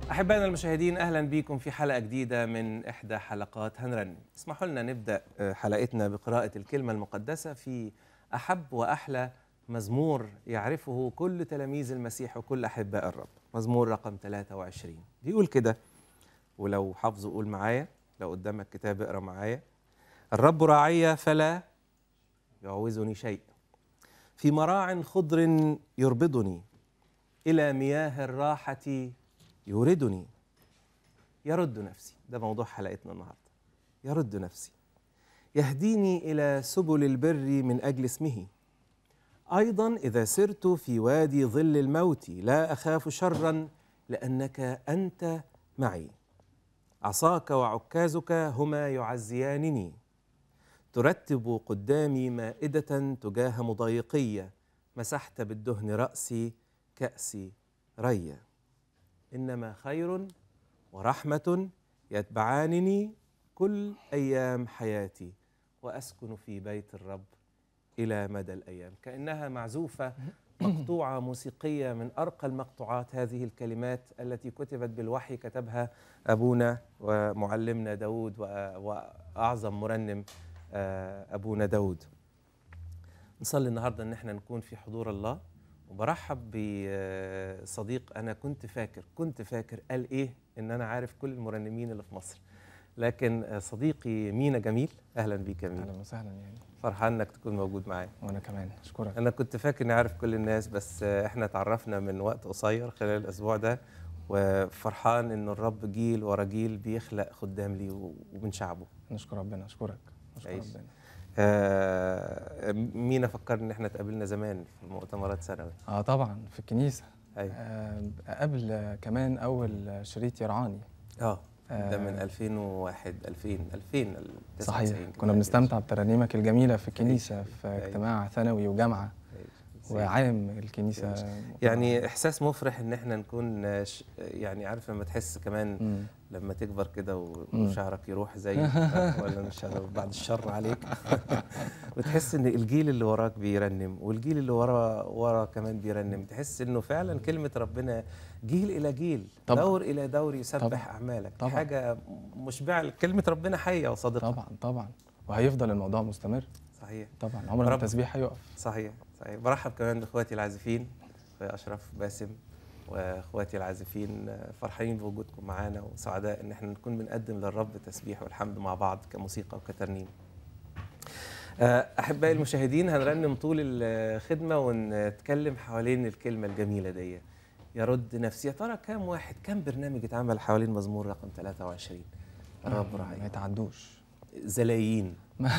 أحبائنا المشاهدين أهلا بكم في حلقة جديدة من إحدى حلقات هنرنم اسمحوا لنا نبدأ آه، حلقتنا بقراءة الكلمة المقدسة في أحب وأحلى مزمور يعرفه كل تلاميذ المسيح وكل أحباء الرب مزمور رقم 23 بيقول كده ولو حافظوا قول معايا لو قدامك كتاب اقرا معايا الرب راعي فلا يعوزني شيء في مراع خضر يربضني إلى مياه الراحة يوردني يرد نفسي ده موضوع حلقتنا النهارده يرد نفسي يهديني إلى سبل البر من أجل اسمه أيضا إذا سرت في وادي ظل الموت لا أخاف شرا لأنك أنت معي عصاك وعكازك هما يعزيانني ترتب قدامي مائدة تجاه مضايقية مسحت بالدهن رأسي كأسي ريا إنما خير ورحمة يتبعانني كل أيام حياتي وأسكن في بيت الرب إلى مدى الأيام كأنها معزوفة مقطوعة موسيقية من أرقى المقطوعات هذه الكلمات التي كتبت بالوحي كتبها أبونا ومعلمنا داود وأ- وأعظم مرنم آه، أبونا داود نصلي النهاردة أن احنا نكون في حضور الله وبرحب بصديق أنا كنت فاكر كنت فاكر قال إيه إن أنا عارف كل المرنمين اللي في مصر لكن آه، صديقي مينا جميل أهلا بيك يا مينا اهلا وسهلا يعني فرحان إنك تكون موجود معايا وانا كمان اشكرك انا كنت فاكر اني عارف كل الناس بس آه، احنا اتعرفنا من وقت قصير خلال الاسبوع ده وفرحان ان الرب جيل ورا جيل بيخلق خدام ليه و- ومن شعبه نشكر ربنا اشكرك نشكر عيش. ربنا آه، مينا فكرني ان احنا اتقابلنا زمان في مؤتمرات ثانوي اه طبعا في الكنيسه ايوه آه قبل آه، كمان اول شريط يرعاني اه ده آه. من 2001 2000 2000 صحيح 99 كنا بنستمتع بترانيمك الجميله في الكنيسه في أيوة. اجتماع ثانوي وجامعه وعام الكنيسه يعني احساس مفرح ان احنا نكون آه، ش- يعني عارف لما تحس كمان مم. لما تكبر كده و- مم. وشعرك يروح زي ولا مش عارف بعد الشر عليك وتحس ان الجيل اللي وراك بيرنم والجيل اللي ورا ورا كمان بيرنم تحس انه فعلا كلمه ربنا جيل الى جيل طبعاً. دور الى دور يسبح طبعاً. اعمالك طبعاً. حاجه مشبعه كلمه ربنا حيه وصادقه طبعا طبعا وهيفضل الموضوع مستمر صحيح طبعا عمر ما رب- التسبيح هيقف صحيح صحيح برحب كمان باخواتي العازفين اخويا اشرف باسم واخواتي العازفين آه، فرحانين بوجودكم معانا وسعداء ان احنا نكون بنقدم للرب التسبيح والحمد مع بعض كموسيقى وكترنيم. آه، احبائي المشاهدين هنرنم طول الخدمه ونتكلم حوالين الكلمه الجميله دي يرد نفسي يا ترى كام واحد كام برنامج اتعمل حوالين مزمور رقم 23 الرب ما راعي يتعدوش زلايين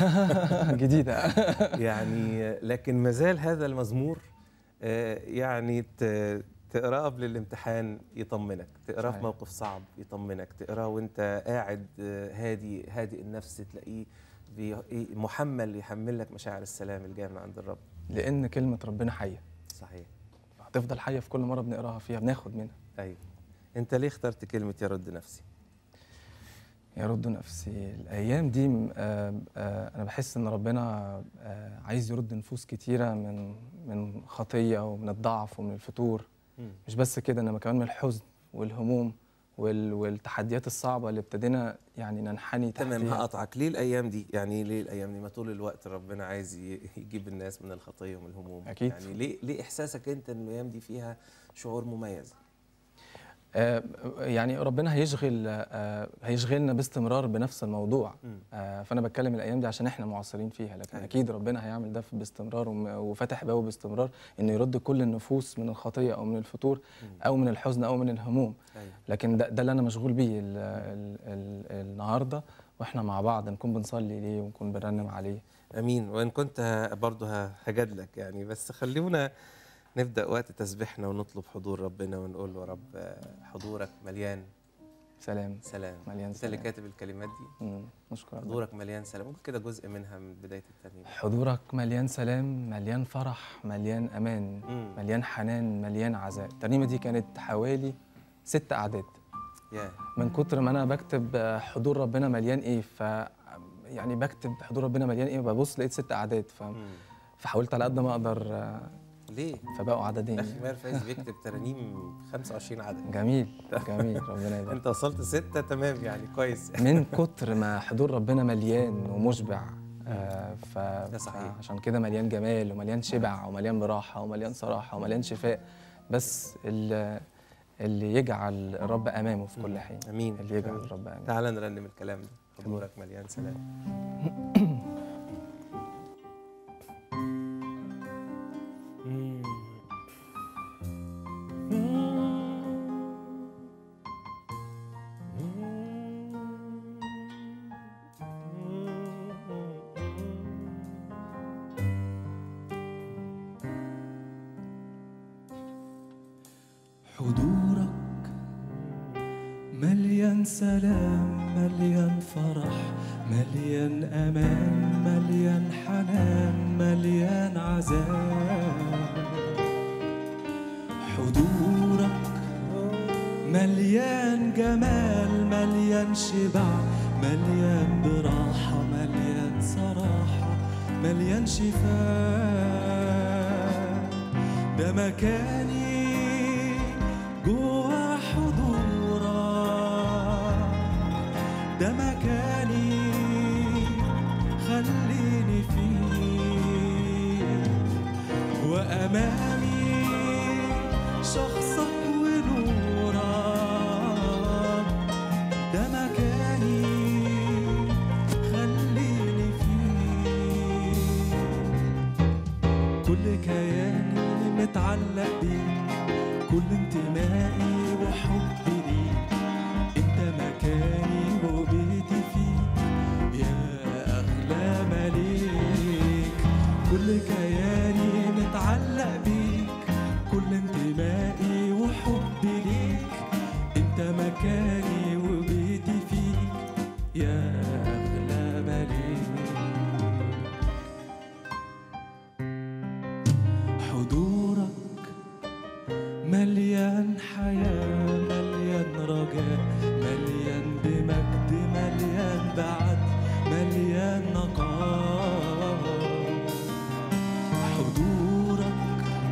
جديده يعني لكن ما زال هذا المزمور آه، يعني ت- تقراه قبل الامتحان يطمنك تقراه في صحيح. موقف صعب يطمنك تقراه وانت قاعد آه، هادي هادي النفس تلاقيه بي- محمل يحمل لك مشاعر السلام الجايه من عند الرب لان كلمه ربنا حيه صحيح هتفضل حيه في كل مره بنقراها فيها بناخد منها ايوه انت ليه اخترت كلمه يرد نفسي يرد نفسي الايام دي م- آه، آه، انا بحس ان ربنا آه، عايز يرد نفوس كتيره من من خطيه ومن الضعف ومن الفتور مش بس كده انما كمان من الحزن والهموم وال- والتحديات الصعبه اللي ابتدينا يعني ننحني تمام تحتيها. هقطعك ليه الايام دي يعني ليه الايام دي ما طول الوقت ربنا عايز ي- يجيب الناس من الخطيه ومن الهموم أكيد. يعني ليه ليه احساسك انت ان الايام دي فيها شعور مميز آه، يعني ربنا هيشغل آه، هيشغلنا باستمرار بنفس الموضوع مم. آه، فانا بتكلم الايام دي عشان احنا معاصرين فيها لكن أيوة. اكيد ربنا هيعمل ده باستمرار وم- وفتح بابه باستمرار انه يرد كل النفوس من الخطيه او من الفتور مم. او من الحزن او من الهموم ايوه لكن ده, ده اللي انا مشغول بيه ال ال ال النهارده واحنا مع بعض نكون بنصلي ليه ونكون بنرنم عليه امين وان كنت ه- برضه ه- هجادلك يعني بس خلونا نبدا وقت تسبيحنا ونطلب حضور ربنا ونقول له رب آه، حضورك مليان سلام سلام مليان انت اللي سلام. كاتب الكلمات دي مم، نشكر ربنا. حضورك مليان سلام ممكن كده جزء منها من بدايه الترنيمه حضورك مليان سلام مليان فرح مليان امان مم. مليان حنان مليان عزاء الترنيمه دي كانت حوالي ست اعداد يا من كتر ما انا بكتب آه، حضور ربنا مليان ايه ف يعني بكتب حضور ربنا مليان ايه ببص لقيت ست اعداد ف... مم. فحاولت على قد ما اقدر آه، ليه؟ فبقوا عددين اخي ماهر فايز بيكتب ترانيم 25 عدد جميل جميل ربنا يبارك انت وصلت ستة تمام يعني كويس من كتر ما حضور ربنا مليان ومشبع آه، ف... ده صحيح. عشان كده مليان جمال ومليان شبع ومليان براحة ومليان صراحة ومليان شفاء بس اللي, اللي يجعل الرب أمامه في كل حين امين اللي يجعل أمين. الرب أمامه تعال نرنم الكلام ده حضورك مليان سلام حضورك مليان سلام مليان فرح مليان امان مليان حنان مليان عذاب حضورك مليان جمال مليان شبع مليان براحة مليان صراحة مليان شفاء ده مكاني جوا حضورك ده مكاني خليني فيه وأمامي شخصك ونورك ده مكاني خليني فيه كل كياني متعلق بيك كل انتمائي وحبي ليك انت مكاني وبيتي فيك يا اغلى مليك كل كياني متعلق بيك كل انتمائي وحبي ليك انت مكاني وبيتي فيك يا اغلى مليك حضورك مليان حياة مليان رجاء مليان بمجد مليان بعد مليان نقاء حضورك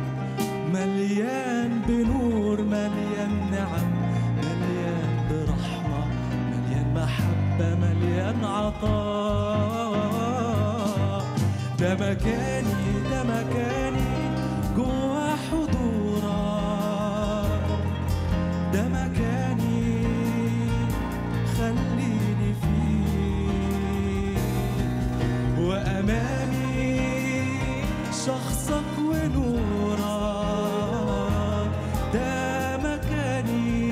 مليان بنور مليان نعم مليان برحمة مليان محبة مليان عطاء ده مكاني ده مكاني جوا حضورك ده مكاني خليني فيه وأمامي شخصك ونورك ده مكاني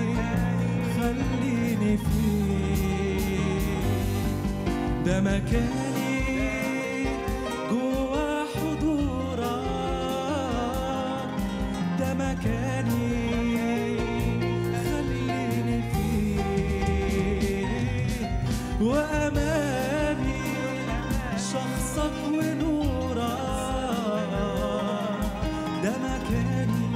خليني فيه ده مكاني جوا حضورك ده مكاني خليني فيه وأمامي شخصك ونورك ده مكاني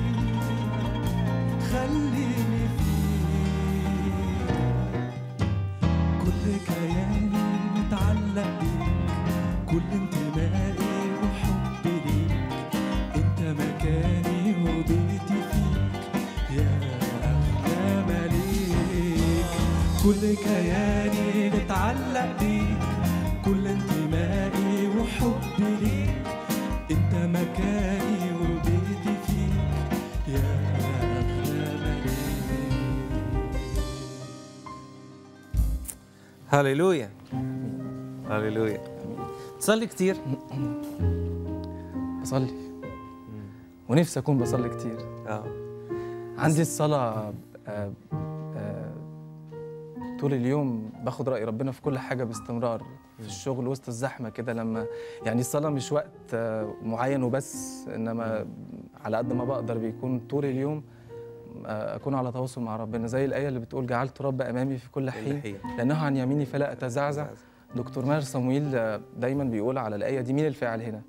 خليني فيه كل كياني متعلق بيك كل انتمائي وحبي ليك انت مكاني وبيتي فيك يا اغلى مليك كل كياني متعلق بيك كل انتمائي وحبي ليك انت مكاني وبيتي فيك يا اغلى مليك هللويا هللويا تصلي كتير بصلي ونفسي أكون بصلي كتير اه عندي الصلاة آه، آه، طول اليوم باخد رأي ربنا في كل حاجة باستمرار في الشغل وسط الزحمة كده لما يعني الصلاة مش وقت آه، معين وبس إنما على قد ما بقدر بيكون طول اليوم آه، أكون على تواصل مع ربنا زي الآية اللي بتقول جعلت رب أمامي في كل حين حين لأنه عن يميني فلا أتزعزع دكتور ماهر صمويل آه، دايما بيقول على الآية دي مين الفاعل هنا؟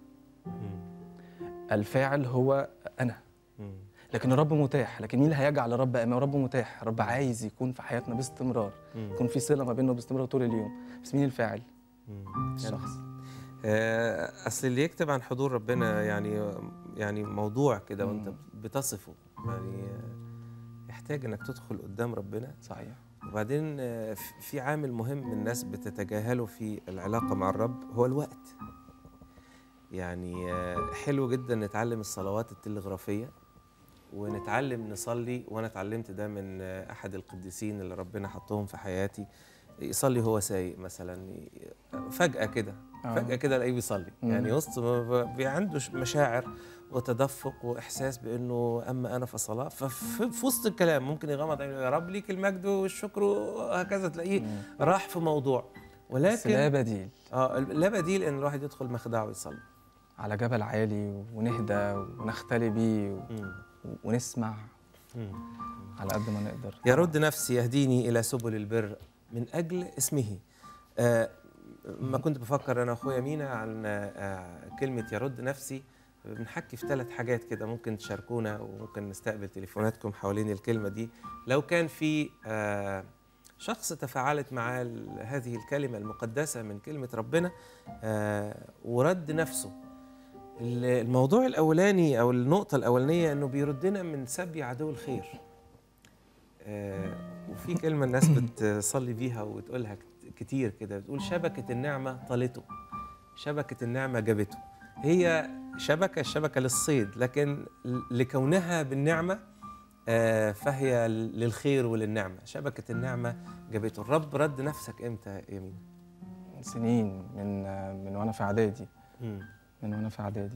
الفاعل هو أنا لكن الرب متاح لكن مين اللي هيجعل الرب امام الرب متاح الرب عايز يكون في حياتنا باستمرار يكون في صله ما بيننا باستمرار طول اليوم بس مين الفاعل الشخص آه، اصل اللي يكتب عن حضور ربنا يعني يعني موضوع كده وانت مم. بتصفه يعني آه، يحتاج انك تدخل قدام ربنا صحيح وبعدين آه، في- في عامل مهم الناس بتتجاهله في العلاقة مع الرب هو الوقت يعني آه، حلو جدا نتعلم الصلوات التلغرافية ونتعلم نصلي وانا اتعلمت ده من آه، احد القديسين اللي ربنا حطهم في حياتي يصلي هو سايق مثلا ي- فجأة كده آه. فجأة كده الاقيه بيصلي مم. يعني وسط ما ب- بي- عنده ش- مشاعر وتدفق واحساس بانه اما انا فصلاه ففي في وسط الكلام ممكن يغمض عينه يا رب ليك المجد والشكر وهكذا تلاقيه مم. راح في موضوع بس لا ولكن بديل اه لا بديل ان الواحد يدخل مخدعه ويصلي على جبل عالي ونهدى ونختلي بيه و- مم. ونسمع مم. على قد ما نقدر يرد نفسي يهديني الى سبل البر من اجل اسمه آه ما كنت بفكر انا واخويا مينا عن آه كلمه يرد نفسي بنحكي في ثلاث حاجات كده ممكن تشاركونا وممكن نستقبل تليفوناتكم حوالين الكلمه دي لو كان في آه شخص تفاعلت معاه ال- هذه الكلمه المقدسه من كلمه ربنا آه ورد نفسه ال- الموضوع الاولاني او النقطه الاولانيه انه بيردنا من سبي عدو الخير آه، وفي كلمة الناس بتصلي بيها وتقولها كت- كتير كده بتقول شبكة النعمة طالته شبكة النعمة جابته هي شبكة الشبكة للصيد لكن ل- لكونها بالنعمة آه، فهي ل- للخير وللنعمة شبكة النعمة جابته الرب رد نفسك امتى يا يمين سنين من من وانا في اعدادي مم. من وانا في اعدادي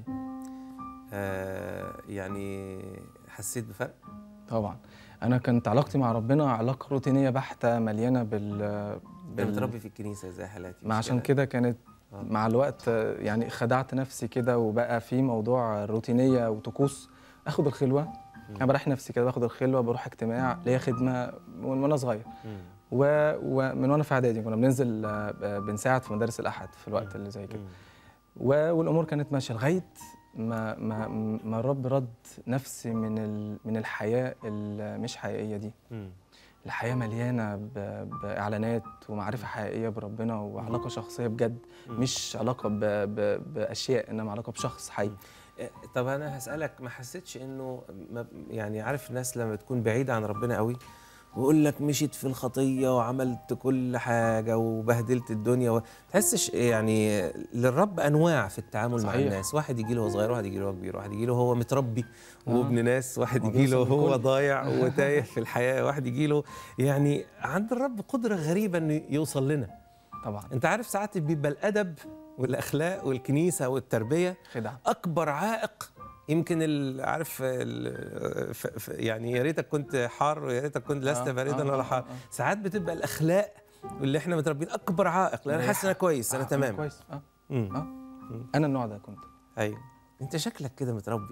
آه، يعني حسيت بفرق طبعا انا كانت علاقتي مع ربنا علاقه روتينيه بحته مليانه بال ده متربي في الكنيسة زي حالاتي ما مش عشان كده كانت آه. مع الوقت آه، يعني خدعت نفسي كده وبقى في موضوع روتينيه وطقوس اخد الخلوه انا بريح نفسي كده باخد الخلوه بروح اجتماع ليا خدمه من وانا صغير مم. و- ومن وانا في اعدادي كنا بننزل آه، آه، بنساعد في مدارس الاحد في الوقت اللي زي كده مم. و- والامور كانت ماشيه لغايه ما ما ما الرب رد نفسي من ال- من الحياه المش حقيقيه دي مم. الحياه مليانه ب- باعلانات ومعرفه حقيقيه بربنا وعلاقه شخصيه بجد مم. مش علاقه ب ب باشياء انما علاقه بشخص حي آه، طب انا هسالك ما حسيتش انه ما يعني عارف الناس لما تكون بعيده عن ربنا قوي ويقول لك مشيت في الخطيه وعملت كل حاجه وبهدلت الدنيا و... تحسش يعني للرب انواع في التعامل مع صحيح. الناس واحد يجي له وهو صغير واحد يجي له وهو كبير واحد يجي له وهو متربي آه. وابن ناس واحد هو يجي له بيوصل وهو للكل. ضايع وتايه في الحياه واحد يجي له يعني عند الرب قدره غريبه انه يوصل لنا طبعا انت عارف ساعات بيبقى الادب والاخلاق والكنيسه والتربيه خدعه اكبر عائق يمكن ال- عارف ال- ف- ف- يعني يا ريتك كنت حار ويا ريتك كنت لست آه، باردا آه، ولا آه، حار آه. ساعات بتبقى الاخلاق واللي احنا متربيين اكبر عائق لان انا حاسس ان انا كويس انا آه، تمام كويس اه مم. اه انا النوع ده كنت ايوه انت شكلك كده متربي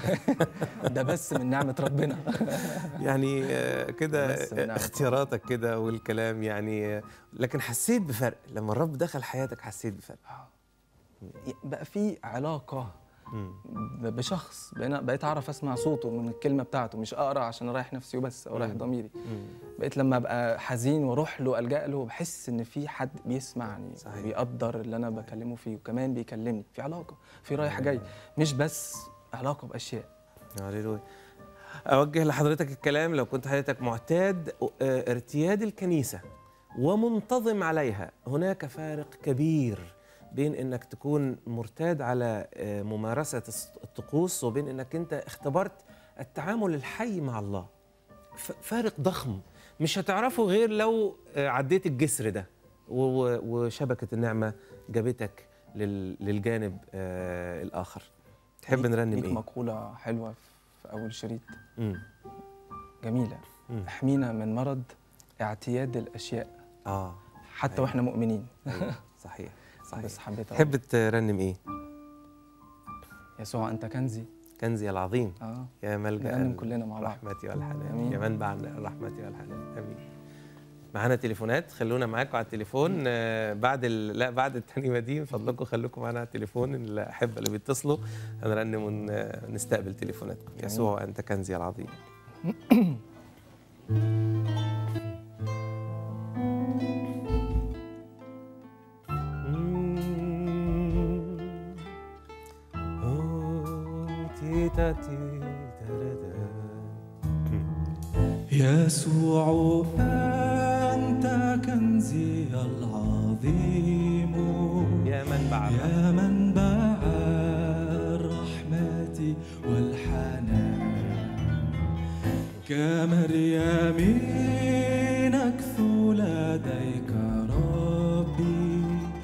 ده بس من نعمه ربنا يعني آه، كده بس من نعمة اختياراتك كده والكلام يعني آه، لكن حسيت بفرق لما الرب دخل حياتك حسيت بفرق بقى في علاقه مم. ب- بشخص بقينا بقيت اعرف اسمع صوته من الكلمه بتاعته مش اقرا عشان اريح نفسي وبس او اريح مم. ضميري مم. بقيت لما ابقى حزين واروح له الجا له بحس ان في حد بيسمعني صحيح. بيقدر اللي انا بكلمه فيه وكمان بيكلمني في علاقه في رايح جاي مش بس علاقه باشياء هللويا اوجه لحضرتك الكلام لو كنت حضرتك معتاد آه، ارتياد الكنيسه ومنتظم عليها هناك فارق كبير بين انك تكون مرتاد على آه، ممارسه الس- الطقوس وبين انك انت اختبرت التعامل الحي مع الله ف- فارق ضخم مش هتعرفه غير لو آه، عديت الجسر ده و- و- وشبكه النعمه جابتك لل- للجانب آه، الاخر تحب ليك- نرنم ليك ايه مقوله حلوه في اول شريط مم. جميله مم. احمينا من مرض اعتياد الاشياء اه حتى أيوة. واحنا مؤمنين أيوة. صحيح صحيح بس حبيت أقول تحب ترنم ايه يسوع انت كنزي كنزي العظيم اه يا ملجا نرنم كلنا مع بعض رحمتي والحنان آمين. يا منبع الرحمة والحنان امين معانا تليفونات خلونا معاكم على التليفون آه، بعد ال... لا بعد الترنيمه دي من فضلكم خليكم معانا على التليفون الاحبه اللي بيتصلوا هنرنم ونستقبل تليفوناتكم يسوع انت كنزي العظيم تيتاتي تاردا. يسوع أنت كنزي العظيم يا منبع الرحمة. يا منبع الرحمة والحنان كمريم نكثو لديك ربي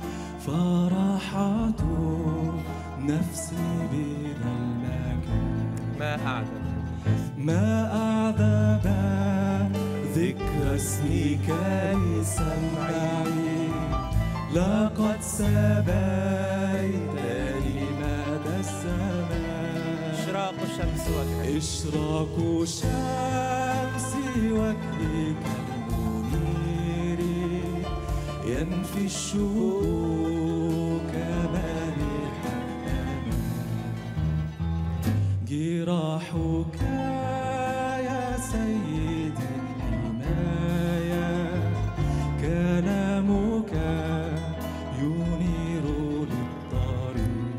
فرحة نفسي بذا المكان ما أعدل ما أعذب ذكر اسمك لسمعي لقد سبيتني مدى السماء إشراق الشمس وجهك إشراق شمس وجهك المنير ينفي الشوك مالح الأمان جراحك يا سيدي الحماية كلامك ينير للطريق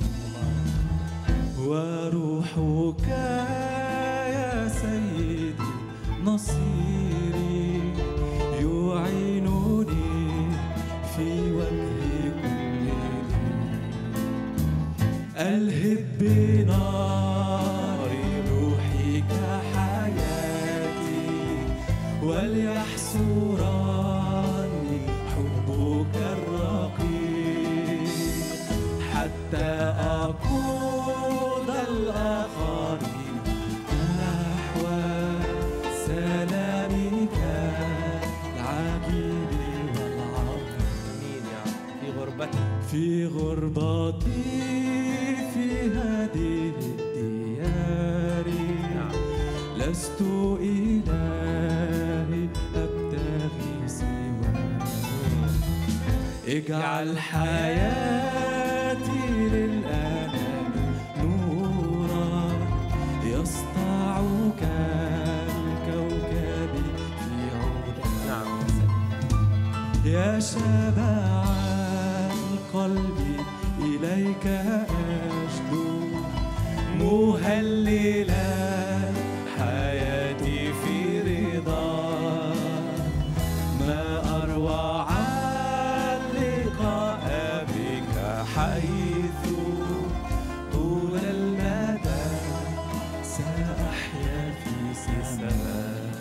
وروحك يا سيدي نصيري يعينني في وجه كل ألهب بنار روحك حياتي وليحصرني حبك الرقيق حتى أقود الآخرين نحو سلامك العجيب والعظيم مين يا رب في غربتك في غربتي في هذه الديار نعم لست إلهي أبتغي سواك اجعل حياتي للأمام نورا يسطع كالكوكب في عودك نعم يا شبع القلب إليك أشدو مهللا حياتي في رضا ما أروع اللقاء بك حيث طول المدى سأحيا في سلام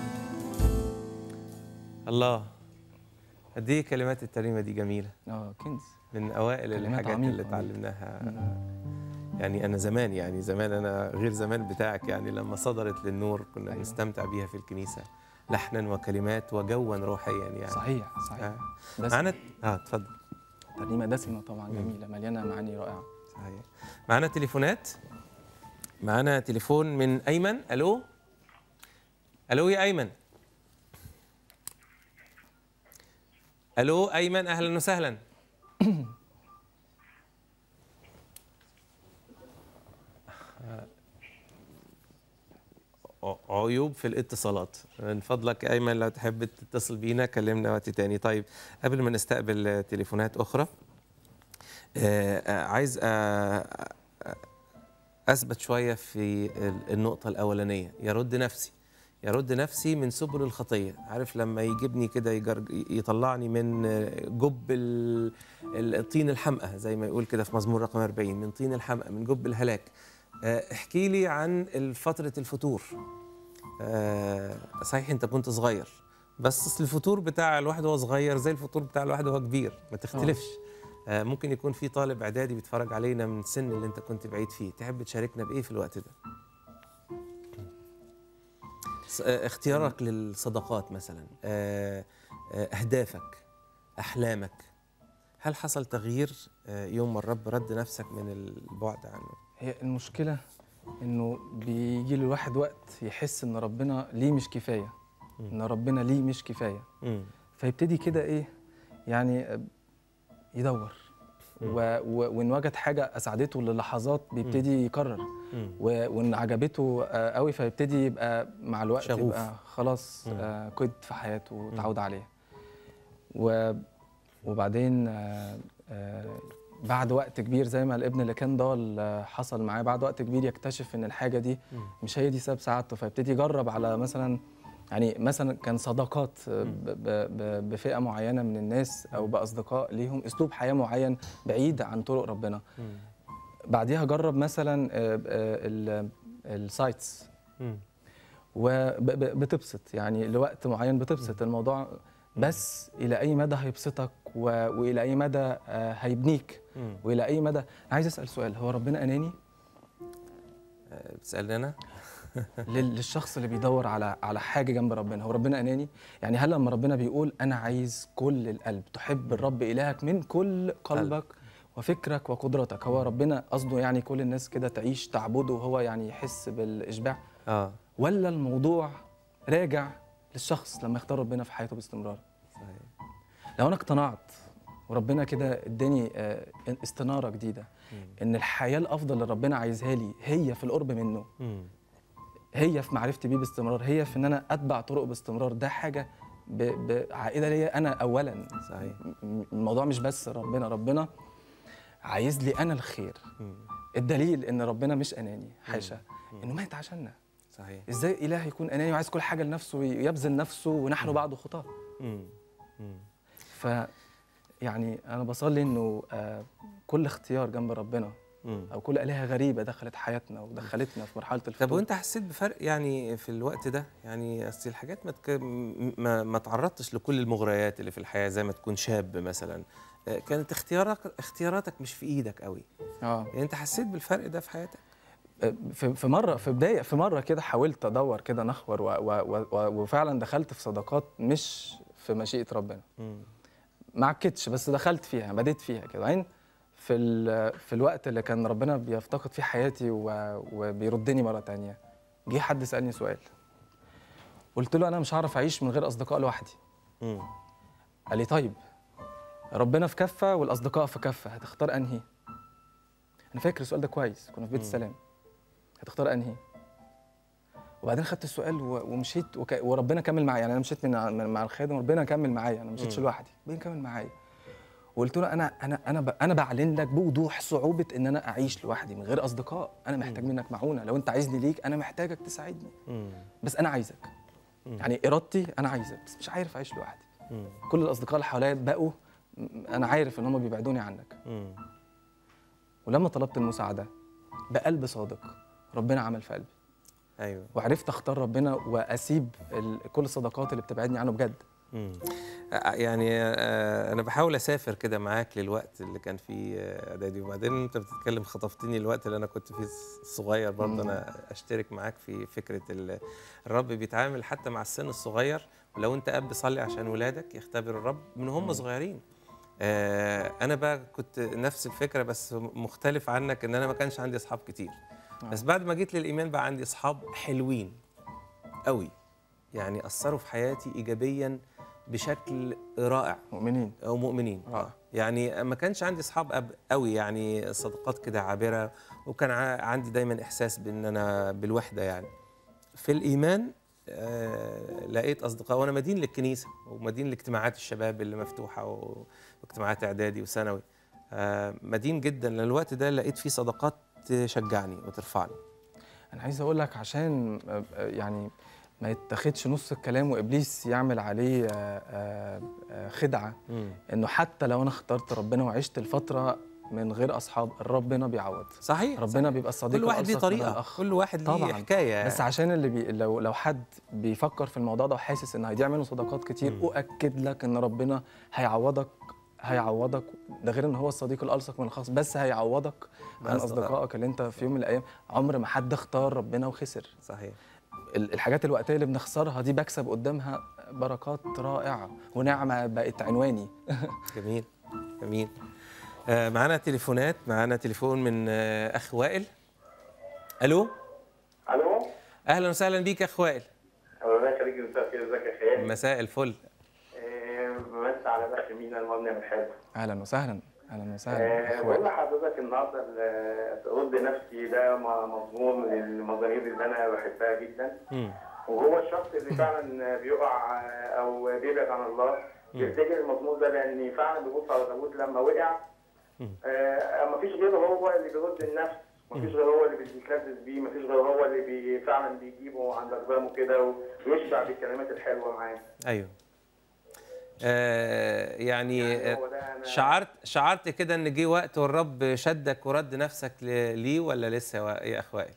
الله قد ايه كلمات الترنيمه دي جميله اه كنز من اوائل كلمات الحاجات عميقة. اللي اتعلمناها يعني انا زمان يعني زمان انا غير زمان بتاعك يعني لما صدرت للنور كنا أيوة. بنستمتع بيها في الكنيسه لحنا وكلمات وجوا روحيا يعني صحيح صحيح آه. دسمة. معانا اه اتفضل ترنيمه دسمه طبعا جميله مليانه معاني رائعه صحيح معانا تليفونات معانا تليفون من ايمن الو الو يا ايمن الو ايمن اهلا وسهلا ع- عيوب في الاتصالات من فضلك يا ايمن لو تحب تتصل بينا كلمنا وقت تاني طيب قبل ما نستقبل آه، تليفونات اخرى آه، آه، عايز آه، آه، اثبت شويه في ال- النقطه الاولانيه يرد نفسي يرد نفسي من سبل الخطيه عارف لما يجيبني كده يجر- يطلعني من آه، جب ال- ال- الطين الحمقى زي ما يقول كده في مزمور رقم 40 من طين الحمقى من جب الهلاك آه، احكي لي عن فتره الفتور آه، صحيح انت كنت صغير بس أصل الفطور بتاع الواحد وهو صغير زي الفطور بتاع الواحد وهو كبير ما تختلفش آه، ممكن يكون في طالب اعدادي بيتفرج علينا من السن اللي انت كنت بعيد فيه تحب تشاركنا بايه في الوقت ده س- آه، اختيارك للصداقات مثلا آه، آه، اهدافك احلامك هل حصل تغيير آه، يوم ما الرب رد نفسك من البعد عنه هي المشكله انه بيجي للواحد وقت يحس ان ربنا ليه مش كفايه ان ربنا ليه مش كفايه مم. فيبتدي كده ايه يعني يدور و... و... وان وجد حاجه اسعدته للحظات بيبتدي يكرر مم. و... وان عجبته آه، قوي فيبتدي يبقى مع الوقت شغوف. يبقى خلاص مم. آه، قيد في حياته وتعود عليه و... وبعدين آه، آه، بعد وقت كبير زي ما الابن اللي كان ضال آه، حصل معاه بعد وقت كبير يكتشف ان الحاجه دي مم. مش هي دي سبب سعادته فيبتدي يجرب على مثلا يعني مثلا كان صداقات آه، ب- ب- ب- بفئه معينه من الناس او باصدقاء ليهم اسلوب حياه معين بعيد عن طرق ربنا مم. بعديها جرب مثلا آه، آه، ال- السايتس مم. وبتبسط يعني لوقت معين بتبسط الموضوع بس الى اي مدى هيبسطك و... والى اي مدى آه، هيبنيك مم. والى اي مدى أنا عايز اسال سؤال هو ربنا اناني آه، بتسالني انا لل- للشخص اللي بيدور على على حاجه جنب ربنا هو ربنا اناني يعني هل لما ربنا بيقول انا عايز كل القلب تحب الرب الهك من كل قلبك وفكرك وقدرتك هو ربنا قصده يعني كل الناس كده تعيش تعبده وهو يعني يحس بالاشباع اه ولا الموضوع راجع للشخص لما يختار ربنا في حياته باستمرار صحيح لو انا اقتنعت وربنا كده اداني آه، استناره جديده مم. ان الحياه الافضل اللي ربنا عايزها لي هي في القرب منه مم. هي في معرفتي بيه باستمرار هي في ان انا اتبع طرق باستمرار ده حاجه ب- بعائده ليا انا اولا صحيح م- الموضوع مش بس ربنا ربنا عايز لي انا الخير مم. الدليل ان ربنا مش اناني حاشا انه مات عشاننا صحيح ازاي اله يكون اناني وعايز كل حاجه لنفسه ويبذل نفسه ونحن بعد خطاه مم. مم. ف يعني انا بصلي انه آه، كل اختيار جنب ربنا مم. او كل الهه غريبه دخلت حياتنا ودخلتنا في مرحله الفتور طب وانت حسيت بفرق يعني في الوقت ده يعني اصل الحاجات ما تك... م- ما ما تعرضتش لكل المغريات اللي في الحياه زي ما تكون شاب مثلا آه، كانت اختيارك اختياراتك مش في ايدك قوي اه يعني انت حسيت بالفرق ده في حياتك في في مره في بدايه في مره كده حاولت ادور كده نخور و و و و وفعلا دخلت في صداقات مش في مشيئه ربنا مم. ما عكتش بس دخلت فيها بديت فيها كده بعدين في ال- في الوقت اللي كان ربنا بيفتقد فيه حياتي و- وبيردني مره تانية جه حد سالني سؤال قلت له انا مش هعرف اعيش من غير اصدقاء لوحدي مم. قال لي طيب ربنا في كفه والاصدقاء في كفه هتختار انهي انا فاكر السؤال ده كويس كنا في بيت مم. السلام هتختار انهي وبعدين خدت السؤال و- ومشيت وك... وربنا كمل معايا يعني انا مشيت من ع- من- مع الخادم وربنا كمل معايا انا ما مشيتش مم. لوحدي ربنا كمل معايا وقلت له انا انا انا ب... انا بعلن لك بوضوح صعوبه ان انا اعيش لوحدي من غير اصدقاء انا محتاج منك معونه لو انت عايزني ليك انا محتاجك تساعدني مم. بس انا عايزك مم. يعني ارادتي انا عايزك بس مش عارف اعيش لوحدي مم. كل الاصدقاء اللي حواليا بقوا م- انا عارف ان هم بيبعدوني عنك مم. ولما طلبت المساعده بقلب صادق ربنا عمل في قلبي ايوه وعرفت اختار ربنا واسيب ال- كل الصداقات اللي بتبعدني عنه بجد مم. آه، يعني آه، انا بحاول اسافر كده معاك للوقت اللي كان فيه آه، اعدادي وبعدين انت بتتكلم خطفتني الوقت اللي انا كنت فيه صغير برضه مم. انا اشترك معاك في فكره ال- الرب بيتعامل حتى مع السن الصغير ولو انت اب صلي عشان ولادك يختبر الرب من هم مم. صغيرين آه، انا بقى كنت نفس الفكره بس مختلف عنك ان انا ما كانش عندي اصحاب كتير آه. بس بعد ما جيت للايمان بقى عندي اصحاب حلوين قوي يعني اثروا في حياتي ايجابيا بشكل رائع مؤمنين او مؤمنين رائع. يعني ما كانش عندي اصحاب أب قوي يعني صداقات كده عابره وكان ع- عندي دايما احساس بان انا بالوحده يعني في الايمان آه لقيت اصدقاء وانا مدين للكنيسه ومدين لاجتماعات الشباب اللي مفتوحه و- واجتماعات اعدادي وثانوي آه مدين جدا لان الوقت ده لقيت فيه صداقات تشجعني وترفعني انا عايز اقول لك عشان آه، آه، يعني ما يتاخدش نص الكلام وابليس يعمل عليه آه، آه، آه، خدعه انه حتى لو انا اخترت ربنا وعشت الفتره من غير اصحاب ربنا بيعوض صحيح ربنا بيبقى الصديق كل واحد ليه الألصق من طريقه الأخ. كل واحد ليه طبعاً. حكايه بس عشان اللي بي لو لو حد بيفكر في الموضوع ده وحاسس ان هيضيع منه صداقات كتير مم. اؤكد لك ان ربنا هيعوضك هيعوضك ده غير ان هو الصديق الالصق من الخاص بس هيعوضك عن بأصدقاء. اصدقائك اللي انت في يوم من الايام عمر ما حد اختار ربنا وخسر صحيح ال- الحاجات الوقتيه اللي بنخسرها دي بكسب قدامها بركات رائعه ونعمه بقت عنواني جميل جميل آه معانا تليفونات معانا تليفون من آه اخ وائل الو الو اهلا وسهلا بيك يا اخ وائل الله يخليك مساء الخير ازيك يا خيال مساء الفل آه، بمسي على باشا مينا المبني بالحلو اهلا وسهلا اهلا وسهلا آه، أخ بقول وائل. لحضرتك النهارده ال- رد نفسي ده م- مضمون من المزامير اللي انا بحبها جدا مم. وهو الشخص اللي فعلا بيقع او بيبعد عن الله بيفتكر المزمور ده لان فعلا بيبص على داوود لما وقع آه مفيش غيره هو اللي بيرد النفس مفيش غير هو اللي بيتلذذ بيه مفيش غير هو اللي بي فعلا بيجيبه عند اقدامه كده ويشبع بالكلمات الحلوه معاه ايوه آه يعني يعني آه، هو ده أنا- شعرت شعرت كده ان جه وقت والرب شدك ورد نفسك ل- ليه ولا لسه يا وا- يا اخ وائل؟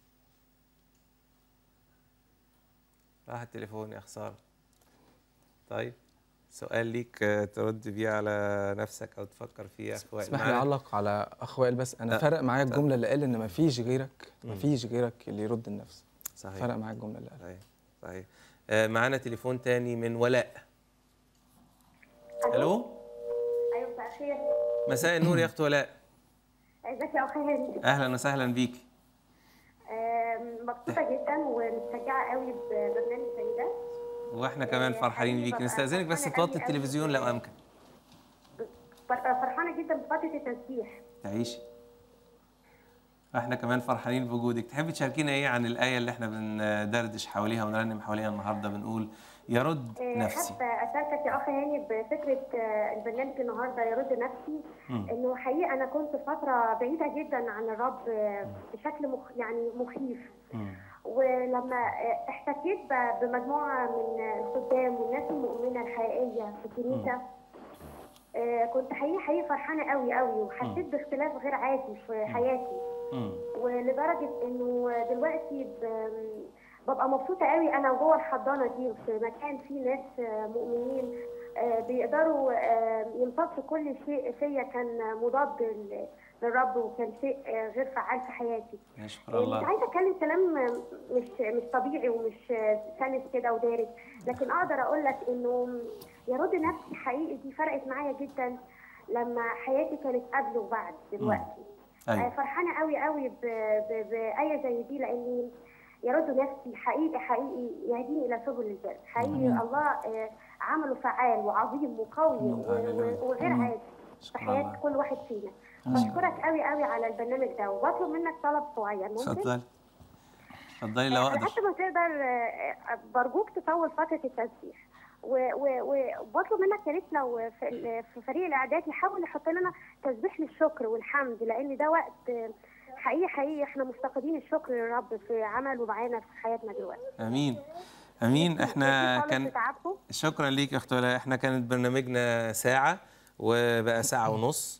راح التليفون يا خساره طيب سؤال ليك آه، ترد بيه على نفسك او تفكر فيه يا اخ وائل اسمح لي معانا؟ اعلق على اخ وائل بس انا أه. فرق معايا أه. الجمله اللي قال ان مفيش غيرك مفيش غيرك اللي يرد النفس صحيح فرق معايا الجمله اللي قالها صحيح صحيح آه، معانا تليفون تاني من ولاء الو ايوه مساء الخير مساء النور يا اخت ولاء ازيك يا اخي هاني اهلا وسهلا بيكي آم، مبسوطه جدا ومتشجعه قوي ببرنامج زي ده واحنا كمان فرحانين بيكي نستاذنك بس توطي التلفزيون لو امكن فر- فرحانه جدا بفتره التسبيح تعيشي احنا كمان فرحانين بوجودك تحبي تشاركينا ايه عن الايه اللي احنا بندردش حواليها ونرنم حواليها النهارده بنقول يرد آه، نفسي حابه اشاركك يا اخي هاني بفكره آه، البرنامج النهارده يرد نفسي مم. انه حقيقه انا كنت فتره بعيده جدا عن الرب آه، بشكل مخ يعني مخيف مم. ولما آه، احتكيت ب- بمجموعه من الخدام والناس المؤمنه الحقيقيه في الكنيسه آه، كنت حقيقي حقيقي فرحانه قوي قوي وحسيت باختلاف غير عادي في حياتي مم. ولدرجه انه دلوقتي ب- ببقى مبسوطه قوي انا جوه الحضانه دي في مكان فيه ناس آه، مؤمنين آه، بيقدروا آه، يمتصوا كل شيء فيا كان مضاد لل- للرب وكان شيء آه، غير فعال في حياتي نشكر مش الله عايزه اتكلم كلام مش مش طبيعي ومش سلس كده ودارج لكن اقدر اقول لك انه يا رد نفسي حقيقي دي فرقت معايا جدا لما حياتي كانت قبل وبعد دلوقتي آه، ايوه فرحانه قوي قوي ب- ب- بايه زي دي لاني يرد نفسي حقيقي حقيقي يهديني الى سبل البر حقيقي الله آه، عمله فعال وعظيم وقوي و- هللويا. و- وغير عادي في شكرا حياه الله. كل واحد فينا بشكرك قوي قوي على البرنامج ده وبطلب منك طلب صغير ممكن اتفضلي اتفضلي لو على اقدر قد ما تقدر آه، برجوك تطول فتره التسبيح و- و- وبطلب منك يا ريت لو في ال- في فريق الاعداد يحاول يحط لنا تسبيح للشكر والحمد لان ده وقت آه، حقيقي حقيقي احنا مفتقدين الشكر للرب في عمله معانا في حياتنا دلوقتي امين امين احنا خالص كان تعبكم شكرا ليك يا اخت ولاء احنا كانت برنامجنا ساعة وبقى ساعة ونص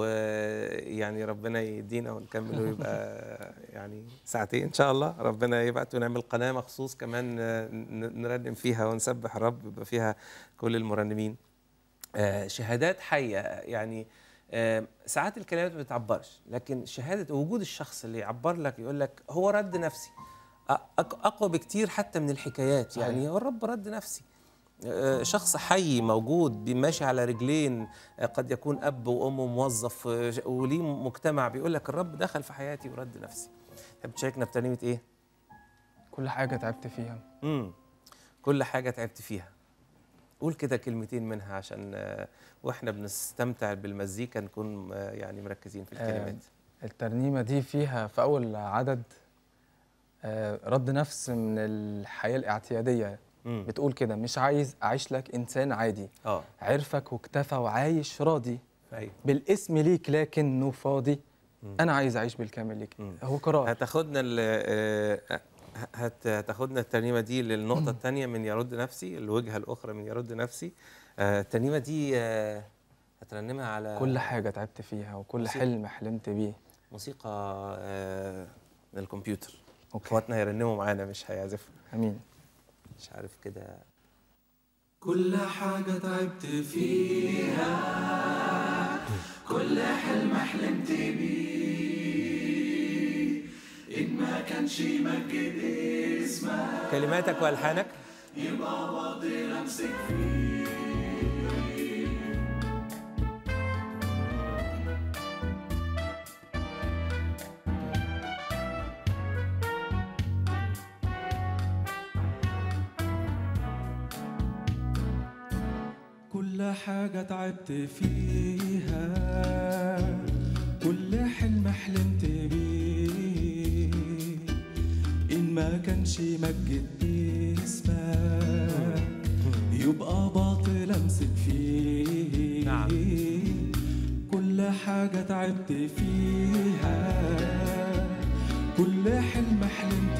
ويعني ربنا يدينا ونكمل ويبقى يعني ساعتين ان شاء الله ربنا يبعت ونعمل قناة مخصوص كمان ن- نرنم فيها ونسبح الرب يبقى فيها كل المرنمين آه، شهادات حية يعني آه، ساعات الكلمات ما بتعبرش لكن شهادة وجود الشخص اللي يعبر لك يقول لك هو رد نفسي أ- أق- أقوى بكتير حتى من الحكايات يعني هو الرب رد نفسي آه، شخص حي موجود ماشي على رجلين آه، قد يكون أب وأم وموظف آه، وليه مجتمع بيقول لك الرب دخل في حياتي ورد نفسي تحب تشاركنا بترنيمة إيه؟ كل حاجه تعبت فيها امم كل حاجة تعبت فيها قول كده كلمتين منها عشان آه، واحنا بنستمتع بالمزيكا نكون آه، يعني مركزين في الكلمات الترنيمه دي فيها في اول عدد آه، رد نفس من الحياه الاعتياديه امم بتقول كده مش عايز اعيش لك انسان عادي اه عرفك واكتفى وعايش راضي ايوه بالاسم ليك لكنه فاضي انا عايز اعيش بالكامل ليك مم. هو قرار هتاخدنا ال- آه، هت- هتاخدنا الترنيمه دي للنقطه الثانيه من يرد نفسي الوجهه الاخرى من يرد نفسي آه، الترنيمه دي آه، هترنمها على كل حاجه تعبت فيها وكل موسيقى. حلم حلمت بيه موسيقى آه، من الكمبيوتر اوكي اخواتنا هيرنموا معانا مش هيعزفوا امين مش عارف كده كل حاجة تعبت فيها كل حلم حلمت بيه إن ما كانش يمجد اسمك كلماتك والحانك يبقى واضي أمسك فيه كل حاجة تعبت فيها كل حلم حلمت بيه إن ما كانش يمجد اسمك يبقى باطل أمسك فيه نعم. كل حاجة تعبت فيها كل حلم حلمت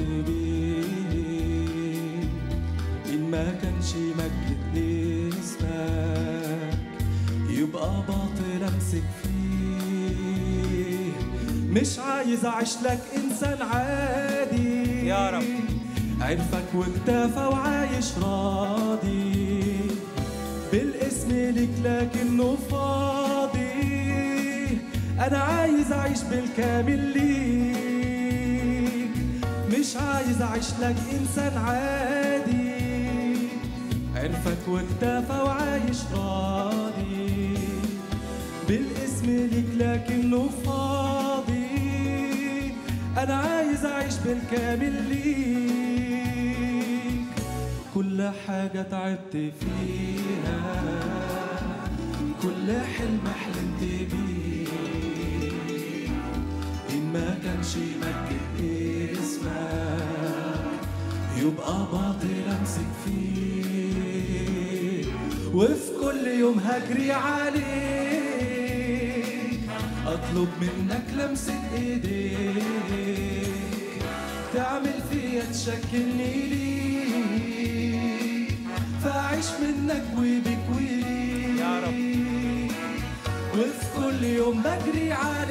بيه إن ما كانش مجد اسمك يبقى باطل أمسك فيه مش عايز أعيش لك إنسان عادي يا رب. عرفك واكتفى وعايش راضي بالاسم ليك لكنه فاضي انا عايز اعيش بالكامل ليك مش عايز اعيش لك انسان عادي عرفك واكتفى وعايش راضي بالاسم ليك لكنه فاضي انا عايز اعيش بالكامل ليك كل حاجة تعبت فيها كل حلم حلمت بيه إن ما كانش مجد اسمك يبقى باطل أمسك فيه وفي كل يوم هجري عليك أطلب منك لمسة إيديك تعمل فيا تشكلني ليك فأعيش منك وبك وليك يا رب. وفي كل يوم بجري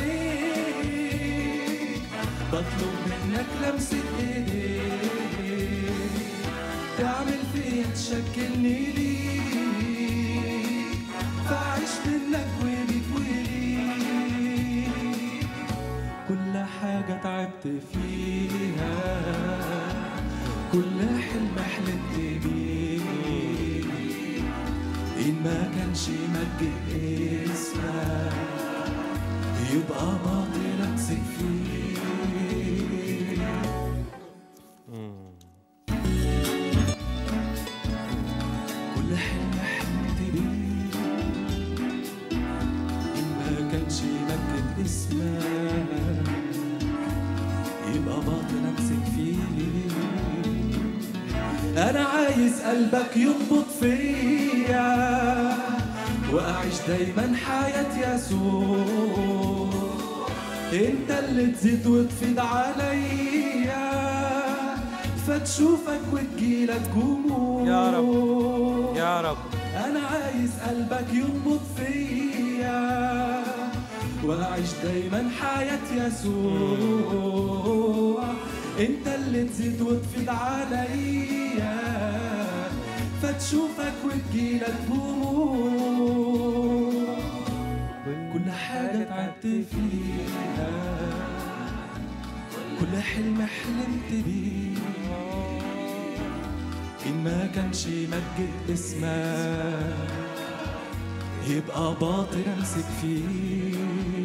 عليك بطلب منك لمسة ايديك تعمل فيا تشكلني ليك فأعيش منك وبك وليك كل حاجة تعبت فيها كل حلم حلمت بيه إن ما كانش مجد اسمك يبقى باطل أمسك فيه كل حلم حلمت بيه إن ما كانش مجد اسمك يبقى باطل أمسك فيه أنا عايز قلبك ينبض فيا وأعيش دايما حياة يسوع أنت اللي تزيد وتفيض عليا فتشوفك وتجيلك جموع يا رب. يا رب أنا عايز قلبك ينبض فيا وأعيش دايما حياة يسوع أنت اللي تزيد وتفيض عليا فتشوفك وتجيلك دموع كل حاجة تعبت فيها كل حلم حلمت بيه إن ما كانش مجد اسمك يبقى باطل أمسك فيه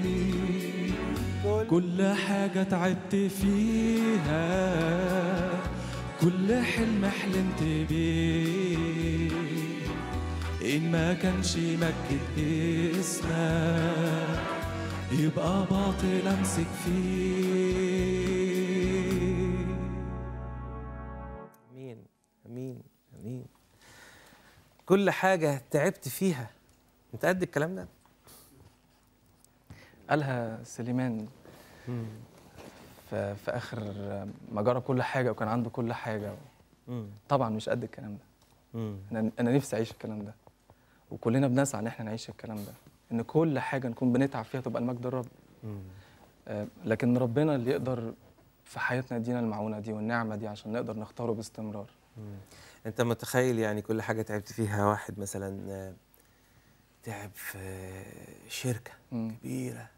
كل حاجة تعبت فيها كل حلم حلمت بيه إن ما كانش مجد اسمك يبقى باطل أمسك فيه امين امين امين كل حاجه تعبت فيها انت قد الكلام ده قالها سليمان في, في اخر ما جرب كل حاجه وكان عنده كل حاجه مم. طبعا مش قد الكلام ده مم. انا انا نفسي اعيش الكلام ده وكلنا بنسعى ان احنا نعيش الكلام ده ان كل حاجه نكون بنتعب فيها تبقى المجد الرب مم. آه، لكن ربنا اللي يقدر في حياتنا يدينا المعونه دي والنعمه دي عشان نقدر نختاره باستمرار انت متخيل يعني كل حاجه تعبت فيها واحد مثلا آه، تعب في آه، شركه مم. كبيره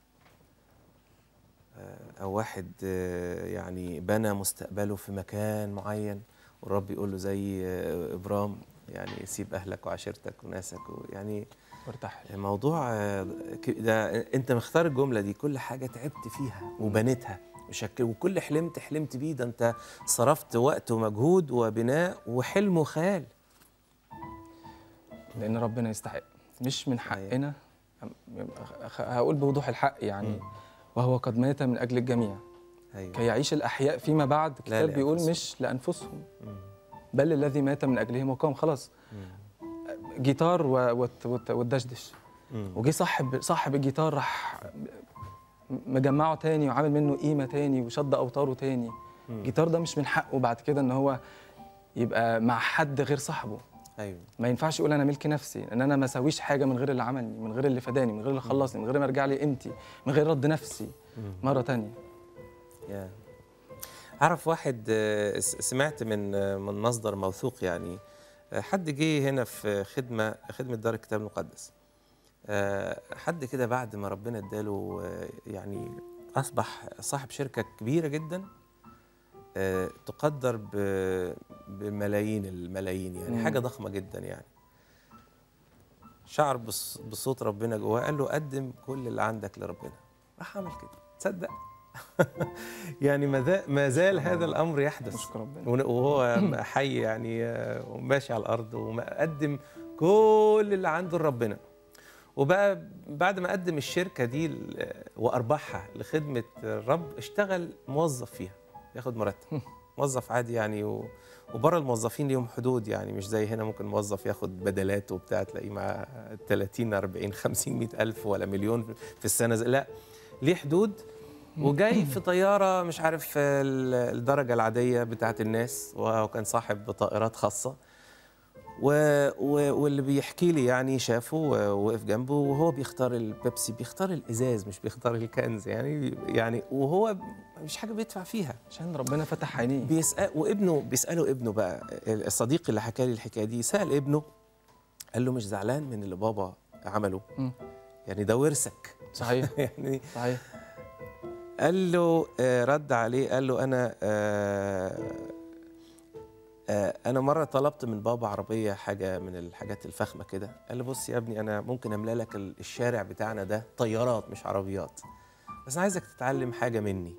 آه، او واحد آه، يعني بنى مستقبله في مكان معين والرب يقول له زي آه، ابرام يعني سيب اهلك وعشيرتك وناسك يعني وارتاح موضوع آه، ك- ده انت مختار الجمله دي كل حاجه تعبت فيها وبنيتها وشكل وكل حلمت حلمت بيه ده انت صرفت وقت ومجهود وبناء وحلم وخيال لان ربنا يستحق مش من حقنا خ- هقول بوضوح الحق يعني مم. وهو قد مات من اجل الجميع ايوه كي يعيش الاحياء فيما بعد الكتاب بيقول لأنفسهم. مش لانفسهم مم. بل الذي مات من اجلهم وقام خلاص مم. جيتار و- وت- وت- والدشدش مم. وجي صاحب صاحب الجيتار راح مجمعه تاني وعامل منه قيمه تاني وشد اوتاره تاني الجيتار ده مش من حقه بعد كده ان هو يبقى مع حد غير صاحبه ايوه ما ينفعش يقول انا ملك نفسي ان انا ما اسويش حاجه من غير اللي عملني من غير اللي فداني من غير اللي خلصني من غير ما ارجع لي قيمتي من غير رد نفسي مره تانية يا اعرف واحد آه، س- سمعت من آه، من مصدر موثوق يعني آه، حد جه هنا في خدمه خدمه دار الكتاب المقدس آه، حد كده بعد ما ربنا اداله آه، يعني اصبح صاحب شركه كبيره جدا آه، تقدر ب- بملايين الملايين يعني مم. حاجه ضخمه جدا يعني شعر بص- بصوت ربنا جواه قال له قدم كل اللي عندك لربنا راح عمل كده تصدق يعني ما ذا- ما زال هذا الامر يحدث نشكر ربنا ون- وهو حي يعني آه، وماشي على الارض ومقدم كل اللي عنده لربنا وبقى بعد ما قدم الشركه دي ل- وارباحها لخدمه الرب اشتغل موظف فيها ياخد مرتب موظف عادي يعني و... وبره الموظفين ليهم حدود يعني مش زي هنا ممكن موظف ياخد بدلات وبتاع تلاقيه معاه 30 40 50 100 الف ولا مليون في السنه زي لا ليه حدود وجاي في طياره مش عارف ال- الدرجه العاديه بتاعت الناس وهو كان صاحب طائرات خاصه و... و... واللي بيحكي لي يعني شافه ووقف جنبه وهو بيختار البيبسي بيختار الازاز مش بيختار الكنز يعني يعني وهو مش حاجه بيدفع فيها عشان ربنا فتح عينيه بيسأل وابنه بيسأله ابنه بقى الصديق اللي حكى لي الحكايه دي سأل ابنه قال له مش زعلان من اللي بابا عمله مم. يعني ده ورثك صحيح يعني صحيح قال له آه، رد عليه قال له انا آه، آه، انا مره طلبت من بابا عربيه حاجه من الحاجات الفخمه كده قال لي بص يا ابني انا ممكن املى لك ال- الشارع بتاعنا ده طيارات مش عربيات بس انا عايزك تتعلم حاجه مني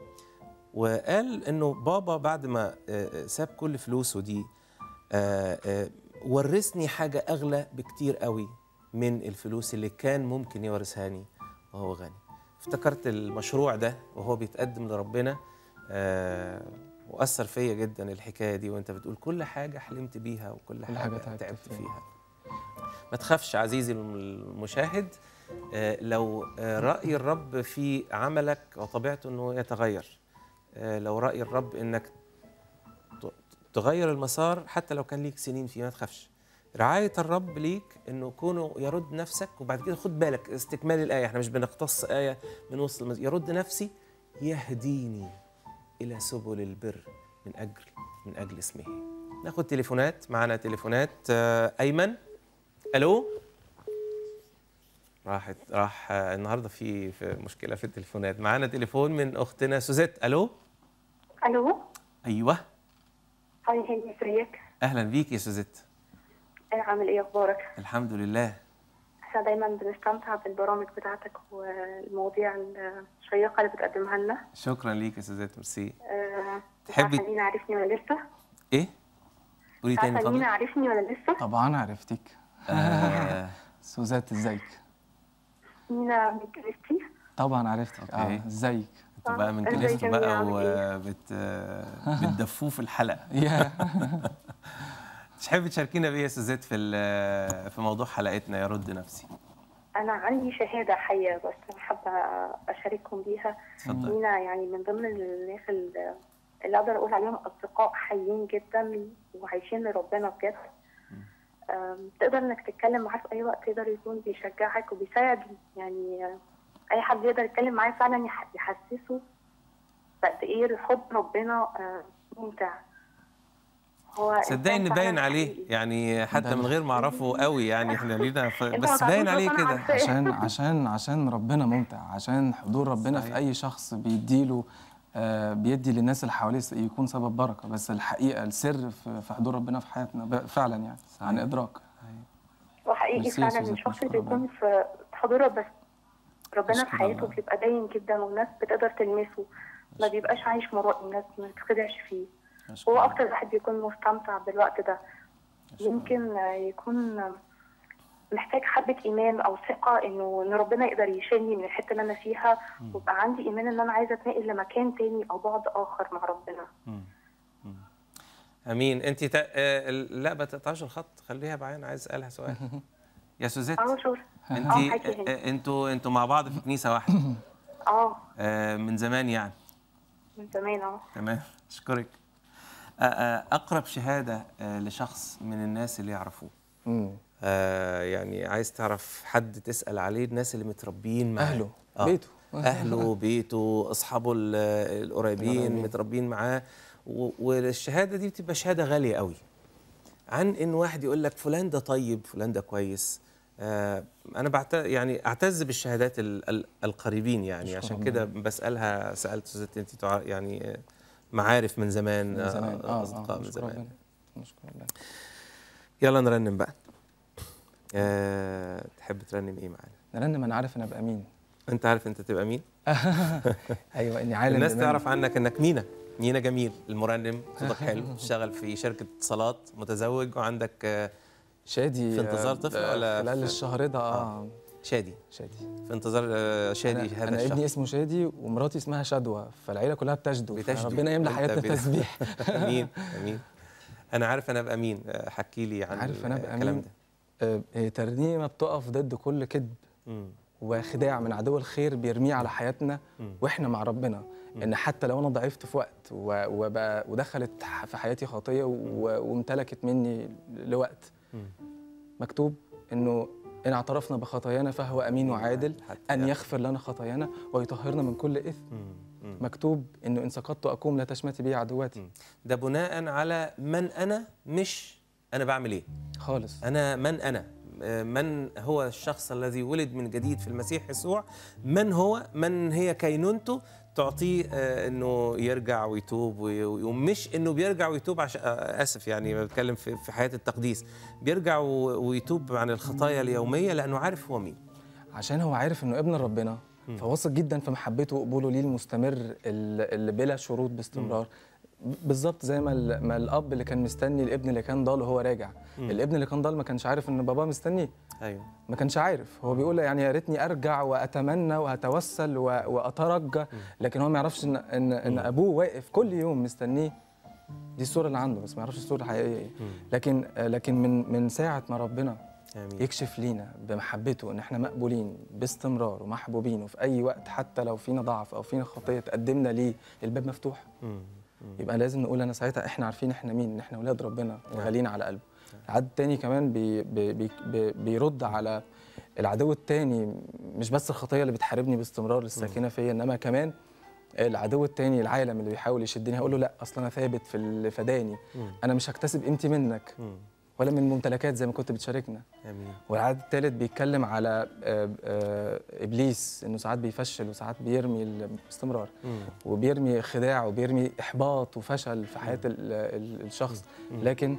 وقال انه بابا بعد ما آه، آه، ساب كل فلوسه دي آه، آه، ورثني حاجه اغلى بكتير قوي من الفلوس اللي كان ممكن يورثهاني وهو غني افتكرت المشروع ده وهو بيتقدم لربنا آه وأثر فيا جدا الحكاية دي وانت بتقول كل حاجة حلمت بيها وكل حاجة, حاجة حاجة تعبت تعبت فيها. فيها ما تخافش عزيزي المشاهد آه لو آه رأي الرب في عملك وطبيعته أنه يتغير آه لو رأي الرب أنك ت- تغير المسار حتى لو كان ليك سنين فيه ما تخافش رعاية الرب ليك انه كونه يرد نفسك وبعد كده خد بالك استكمال الآية احنا مش بنقتص آية من وسط المز... يرد نفسي يهديني إلى سبل البر من أجل من أجل اسمه ناخد تليفونات معنا تليفونات آه، أيمن ألو راحت راح آه، النهارده في في مشكلة في التليفونات معانا تليفون من أختنا سوزيت ألو الو أيوه هاي هاني ازيك أهلا بيك يا سوزيت إيه عامل ايه اخبارك الحمد لله احنا دايما بنستمتع بالبرامج بتاعتك والمواضيع الشيقه اللي بتقدمها لنا شكرا ليك يا سوزيت ميرسي أه مش تحبي- عارفه مين عارفني ولا لسه إيه؟ قولي مش تاني عارفه مين اتفضل عارفني ولا لسه طبعا عرفتك آه، سوزات ازيك مينا من كريستي طبعا عرفتك أوكي. اه ازيك انتوا بقى من ازيك كنيسته يا بقى مينا، عامل إيه؟ وبت بتدفوه في الحلقه يا تحب تشاركينا بيه يا سوزيت في ال- في موضوع حلقتنا يرد نفسي انا عندي شهاده حيه بس انا حابه اشارككم بيها اتفضل مينا يعني من ضمن الناس اللي اللي اقدر اقول عليهم اصدقاء حيين جدا وعايشين لربنا بجد أم، تقدر انك تتكلم معاه في اي وقت يقدر يكون بيشجعك وبيساعد يعني آه، اي حد يقدر يتكلم معاه فعلا يح- يحسسه قد ايه حب ربنا آه، ممتع هو صدقني ان إنسان باين فعلاً عليه حقيقي. يعني حتى من غير ما اعرفه قوي يعني احنا لينا ف... أنت بس ما باين تعرفوش عليه بس أنا كده عارفاه. عشان عشان عشان ربنا ممتع عشان حضور ربنا صحيح. في اي شخص بيديله آه بيدي للناس اللي حواليه يكون سبب بركه بس الحقيقه السر في في حضور ربنا في حياتنا ب- فعلا يعني عن ادراك وحقيقي ميرسي يا فعلا سوزان، الشخص نشكر اللي بيكون في حضوره بس ربنا في نشكر حياته الله. بيبقى باين جدا والناس بتقدر تلمسه ما بيبقاش عايش مرائي الناس ما تتخدعش فيه هو اكتر واحد بيكون مستمتع بالوقت ده يمكن آه، يكون آه، محتاج حبة إيمان أو ثقة إنه إن ربنا يقدر يشيلني من الحتة اللي أنا فيها ويبقى عندي إيمان إن أنا عايزة أتنقل لمكان تاني أو بعد آخر مع ربنا. امين انت تا... آه، لا ما تقطعش الخط خليها معانا عايز اسالها سؤال يا سوزيت أه شور انت اه حاجة هنا. آه، انتوا انتوا مع بعض في كنيسه واحده اه آه، من زمان يعني من زمان اه تمام اشكرك آه، آه، اقرب شهاده آه، لشخص من الناس اللي يعرفوه مم. آه، يعني عايز تعرف حد تسال عليه الناس اللي متربيين معاه أهله، آه. بيته. اهله بيته اصحابه ال- القريبين القريبين. متربيين معاه و- والشهاده دي بتبقى شهاده غاليه قوي عن ان واحد يقول لك فلان ده طيب فلان ده كويس آه انا بعت يعني اعتز بالشهادات ال ال القريبين يعني أشكر عشان ربنا. كده بسالها سالت ست انت تع- يعني آه، معارف من زمان من زمان آه اصدقاء من نشكر زمان ربنا. نشكر ربنا يلا نرنم بقى آه تحب ترنم ايه معانا نرنم انا عارف انا ابقى مين انت عارف انت تبقى مين ايوه اني عالم الناس بمن- تعرف عنك انك مينا مينا جميل المرنم صوتك حلو بتشتغل في شركه اتصالات متزوج وعندك آه، شادي في انتظار آه، طفل آه، ولا خلال في- الشهر ده اه شادي شادي في انتظار آه، شادي انا, هذا أنا الشهر ابني اسمه شادي ومراتي اسمها شدوى فالعيله كلها بتشدو بتشدو. ربنا يملى أنت حياتنا بت- تسبيح امين امين انا عارف انا ابقى مين آه، حكي لي عن عارف أنا أبقى الكلام مين؟ ده آه، آه، ترنيمه بتقف ضد كل كذب مم. وخداع من عدو الخير بيرميه على حياتنا مم. واحنا مع ربنا ان حتى لو انا ضعفت في وقت و- وبقى ودخلت ح- في حياتي خطيه و- وامتلكت مني لوقت مم. مكتوب انه ان اعترفنا بخطايانا فهو امين وعادل حتى ان يغفر. يغفر لنا خطايانا ويطهرنا من كل اثم مم. مم. مكتوب انه ان سقطت اقوم لا تشمتي بي عدواتي ده بناء على من انا مش انا بعمل ايه خالص أنا من أنا؟ آه، من هو الشخص الذي ولد من جديد في المسيح يسوع؟ من هو؟ من هي كينونته؟ تعطيه آه، انه يرجع ويتوب وي- ومش انه بيرجع ويتوب عشان آه، اسف يعني بتكلم في في حياه التقديس بيرجع و- ويتوب عن الخطايا اليوميه لانه عارف هو مين عشان هو عارف انه ابن ربنا فواثق جدا في محبته وقبوله ليه المستمر ال- اللي بلا شروط باستمرار بالظبط زي ما ال- ما الاب اللي كان مستني الابن اللي كان ضال وهو راجع الابن اللي كان ضال ما كانش عارف ان باباه مستنيه ايوه ما كانش عارف هو بيقول يعني يا ريتني ارجع واتمنى واتوسل و- واترجى لكن هو ما يعرفش ان ان, إن ابوه واقف كل يوم مستنيه دي الصوره اللي عنده بس ما يعرفش الصوره الحقيقيه ايه لكن لكن من من ساعه ما ربنا امين يكشف لينا بمحبته ان احنا مقبولين باستمرار ومحبوبين وفي اي وقت حتى لو فينا ضعف او فينا خطيه تقدمنا ليه الباب مفتوح مم. يبقى لازم نقول انا ساعتها احنا عارفين احنا مين ان احنا اولاد ربنا وغاليين على قلبه العدد التاني كمان بي بي بي بي بيرد على العدو التاني مش بس الخطيه اللي بتحاربني باستمرار الساكنه فيا انما كمان العدو التاني العالم اللي بيحاول يشدني هقول له لا اصل انا ثابت في اللي فداني انا مش هكتسب قيمتي منك مم. ولا من ممتلكات زي ما كنت بتشاركنا امين والعدد الثالث بيتكلم على آه، آه، ابليس انه ساعات بيفشل وساعات بيرمي ال- باستمرار مم. وبيرمي خداع وبيرمي احباط وفشل في حياه ال- ال- الشخص لكن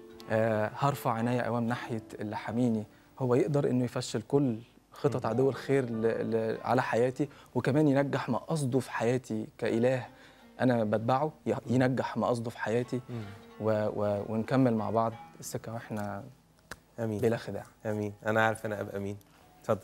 آه، هرفع عيني اوام ناحيه اللي حاميني هو يقدر انه يفشل كل خطط عدو الخير ل- ل- على حياتي وكمان ينجح ما قصده في حياتي كاله انا بتبعه ي- ينجح ما قصده في حياتي و و ونكمل مع بعض السكه واحنا امين بلا خداع امين انا عارف انا ابقى مين اتفضل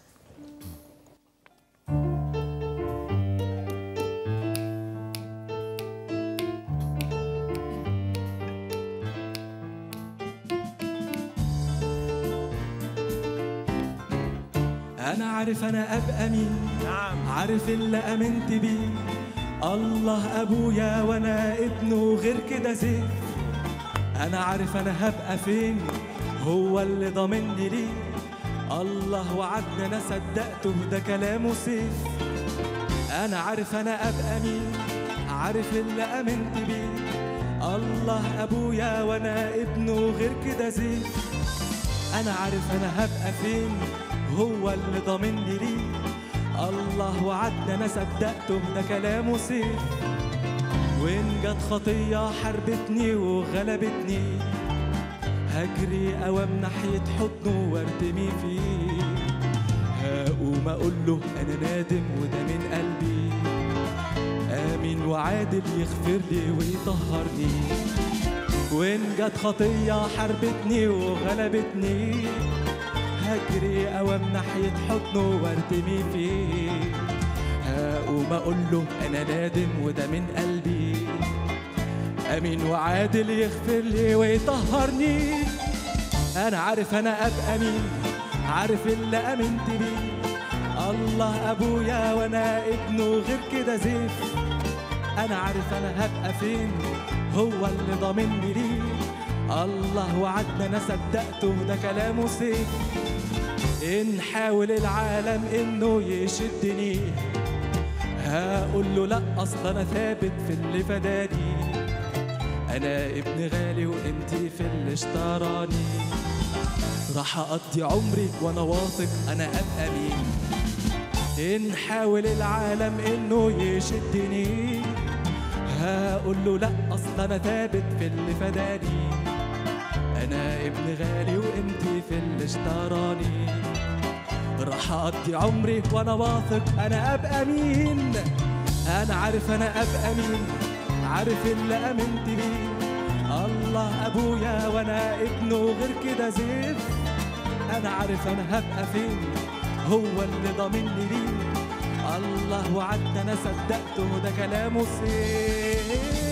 انا عارف انا ابقى مين نعم عارف اللي امنت بيه الله ابويا وانا ابنه غير كده زين انا عارف انا هبقى فين هو اللي ضامني ليه الله وعدني انا صدقته ده كلامه سيف انا عارف انا ابقى مين عارف اللي امنت بيه الله ابويا وانا ابنه غير كده زين انا عارف انا هبقى فين هو اللي ضامني ليه الله وعدنا انا صدقته ده كلامه سيف وان جت خطيه حربتني وغلبتني هجري اوام ناحيه حضنه وارتمي فيه هقوم اقول له انا نادم وده من قلبي امين وعادل يغفر لي ويطهرني وإن جت خطية حربتني وغلبتني هجري أوام ناحية حضنه وارتمي فيه هقوم أقول له أنا نادم وده من قلبي أمين وعادل يغفر لي ويطهرني أنا عارف أنا أبقى مين عارف اللي امنت بيه الله ابويا وانا ابنه غير كده زيف انا عارف انا هبقى فين هو اللي ضامني ليه الله وعدنا انا صدقته ده كلامه سيف ان حاول العالم انه يشدني هقول له لا اصل انا ثابت في اللي فداني انا ابن غالي وانتي في اللي اشتراني راح اقضي عمري وانا واثق انا ابقى مين ان حاول العالم انه يشدني هقول له لا اصل انا ثابت في اللي فداني انا ابن غالي وانتي في اللي اشتراني راح اقضي عمري وانا واثق انا ابقى مين انا عارف انا ابقى مين عارف اللي امنت بيه الله ابويا وانا ابنه غير كده زيف انا عارف انا هبقى فين هو اللي ضامني ليه الله وعدنا انا صدقته ده كلامه سيف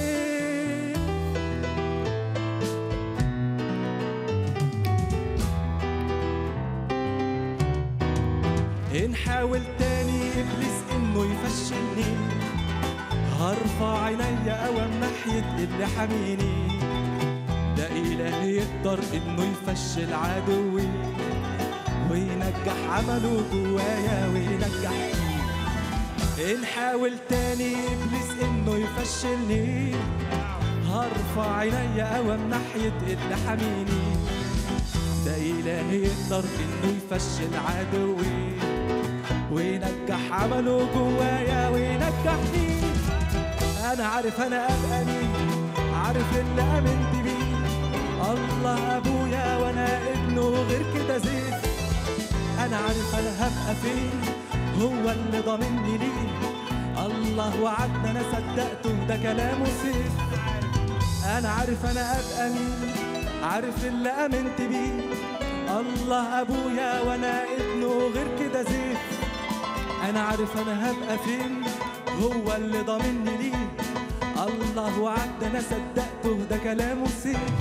إن حاول تاني إبليس إنه يفشلني هرفع عينيا أوام ناحية اللي حاميني ده إله يقدر إنه يفشل عدوي وينجح عمله جوايا وينجح فيه إن حاول تاني إبليس إنه يفشلني هرفع عينيا أوام ناحية اللي حاميني ده إله يقدر إنه يفشل عدوي وينجح عمله جوايا وينجح فيه أنا عارف أنا أبقى مين عارف اللي آمنت بيه الله أبويا وأنا ابنه غير كده زيت أنا عارف أنا هبقى فين هو اللي ضامني ليه الله وعدنا أنا صدقته ده كلامه سيف أنا عارف أنا أبقى مين عارف اللي آمنت بيه الله أبويا وأنا ابنه غير كده زيف أنا عارف أنا هبقى فين هو اللي ضامني ليه الله وعد أنا صدقته ده كلامه سيف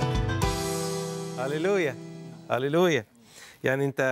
هللويا هللويا يعني انت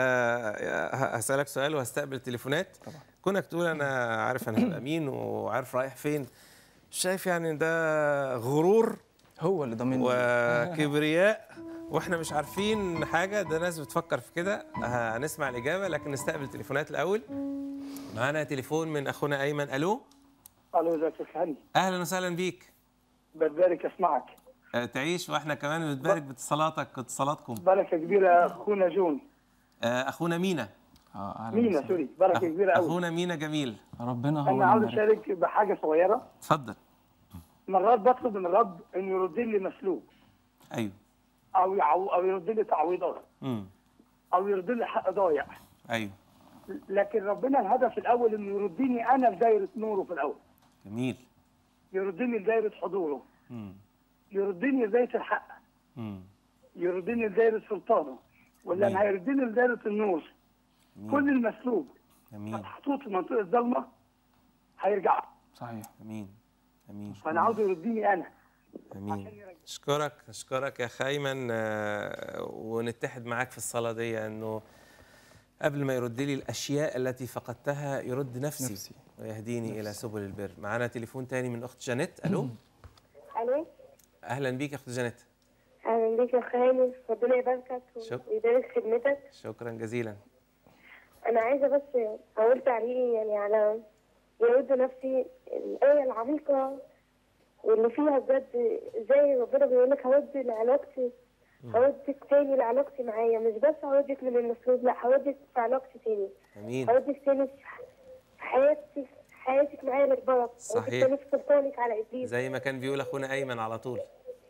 ه- هسألك سؤال وهستقبل تليفونات طبعا. كونك تقول انا عارف انا هبقى مين وعارف رايح فين شايف يعني ده غرور هو اللي ضامني وكبرياء واحنا مش عارفين حاجه ده ناس بتفكر في كده هنسمع الاجابه لكن نستقبل تليفونات الاول معانا تليفون من اخونا ايمن الو الو ازيك يا هاني اهلا وسهلا بيك بتبارك اسمعك أه، تعيش واحنا كمان بنتبارك باتصالاتك واتصالاتكم بركه كبيره اخونا جون أه، اخونا مينا اه أهلاً مينا وسهلاً. سوري بركه أخ- كبيره قوي اخونا مينا جميل ربنا هو انا اللي عاوز مبارك. اشارك بحاجه صغيره اتفضل مرات بطلب من الرب انه يرد لي مسلوب ايوه او يعو او يرد لي تعويضات امم او يرد لي حق ضايع ايوه لكن ربنا الهدف الاول انه يردني انا في دايره نوره في الاول جميل يردني لدايره حضوره امم يردني لدايره الحق امم يردني لدايره سلطانه ولما جميل. هيردني لدايره النور كل المسلوب جميل محطوط في منطقه ضلمه هيرجع صحيح امين امين فانا عاوز يردني انا امين اشكرك اشكرك يا اخ ايمن آه، ونتحد معاك في الصلاه دي انه قبل ما يرد لي الاشياء التي فقدتها يرد نفسي, نفسي. ويهديني الى سبل البر معانا تليفون تاني من اخت جانيت الو الو اهلا بيك يا اخت جانيت اهلا بيك يا خالد ربنا يباركك شكرا. ويبارك خدمتك شكرا جزيلا انا عايزه بس اقول تعليقي يعني على يرد نفسي الايه العميقه واللي فيها بجد زي ربنا بيقول لك هودي لعلاقتي هوديك تاني لعلاقتي معايا مش بس هوديك من المسلوب لا هوديك في علاقتي تاني امين هوديك تاني في حياتي حياتك معايا للبركه صحيح. هوديك تاني في سلطانك على ابليس زي ما كان بيقول اخونا ايمن على طول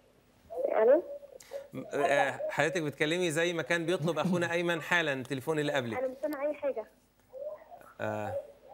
الو م- آه، حضرتك بتكلمي زي ما كان بيطلب اخونا ايمن حالا التليفون اللي قبلك انا مش سامعه اي حاجه آه.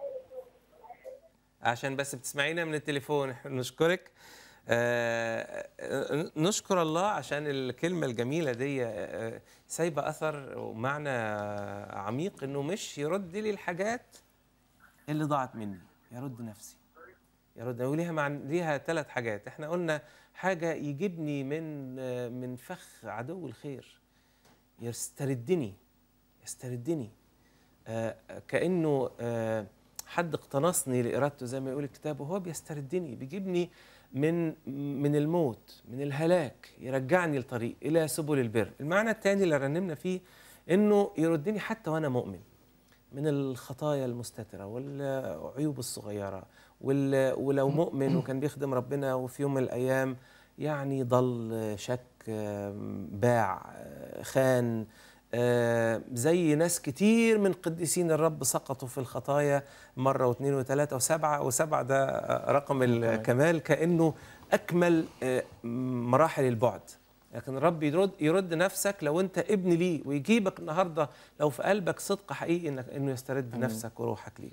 عشان بس بتسمعينا من التليفون إحنا نشكرك آه نشكر الله عشان الكلمة الجميلة دي آه، سايبة أثر ومعنى عميق إنه مش يرد لي الحاجات اللي ضاعت مني يرد نفسي يرد وليها مع ليها ثلاث حاجات احنا قلنا حاجة يجيبني من آه، من فخ عدو الخير يستردني يستردني آه، كانه آه، حد اقتنصني لارادته زي ما يقول الكتاب وهو بيستردني بيجيبني من من الموت من الهلاك يرجعني لطريق الى سبل البر المعنى الثاني اللي رنمنا فيه انه يردني حتى وانا مؤمن من الخطايا المستترة والعيوب الصغيرة وال- ولو مؤمن وكان بيخدم ربنا وفي يوم من الأيام يعني ضل شك آم، باع آه، خان آه، زي ناس كتير من قديسين الرب سقطوا في الخطايا مرة واثنين وثلاثة وسبعة وسبعة ده آه، رقم الكمال كأنه أكمل آه، مراحل البعد لكن الرب يرد يرد نفسك لو انت ابن ليه ويجيبك النهارده لو في قلبك صدق حقيقي انك انه يسترد نفسك وروحك ليه.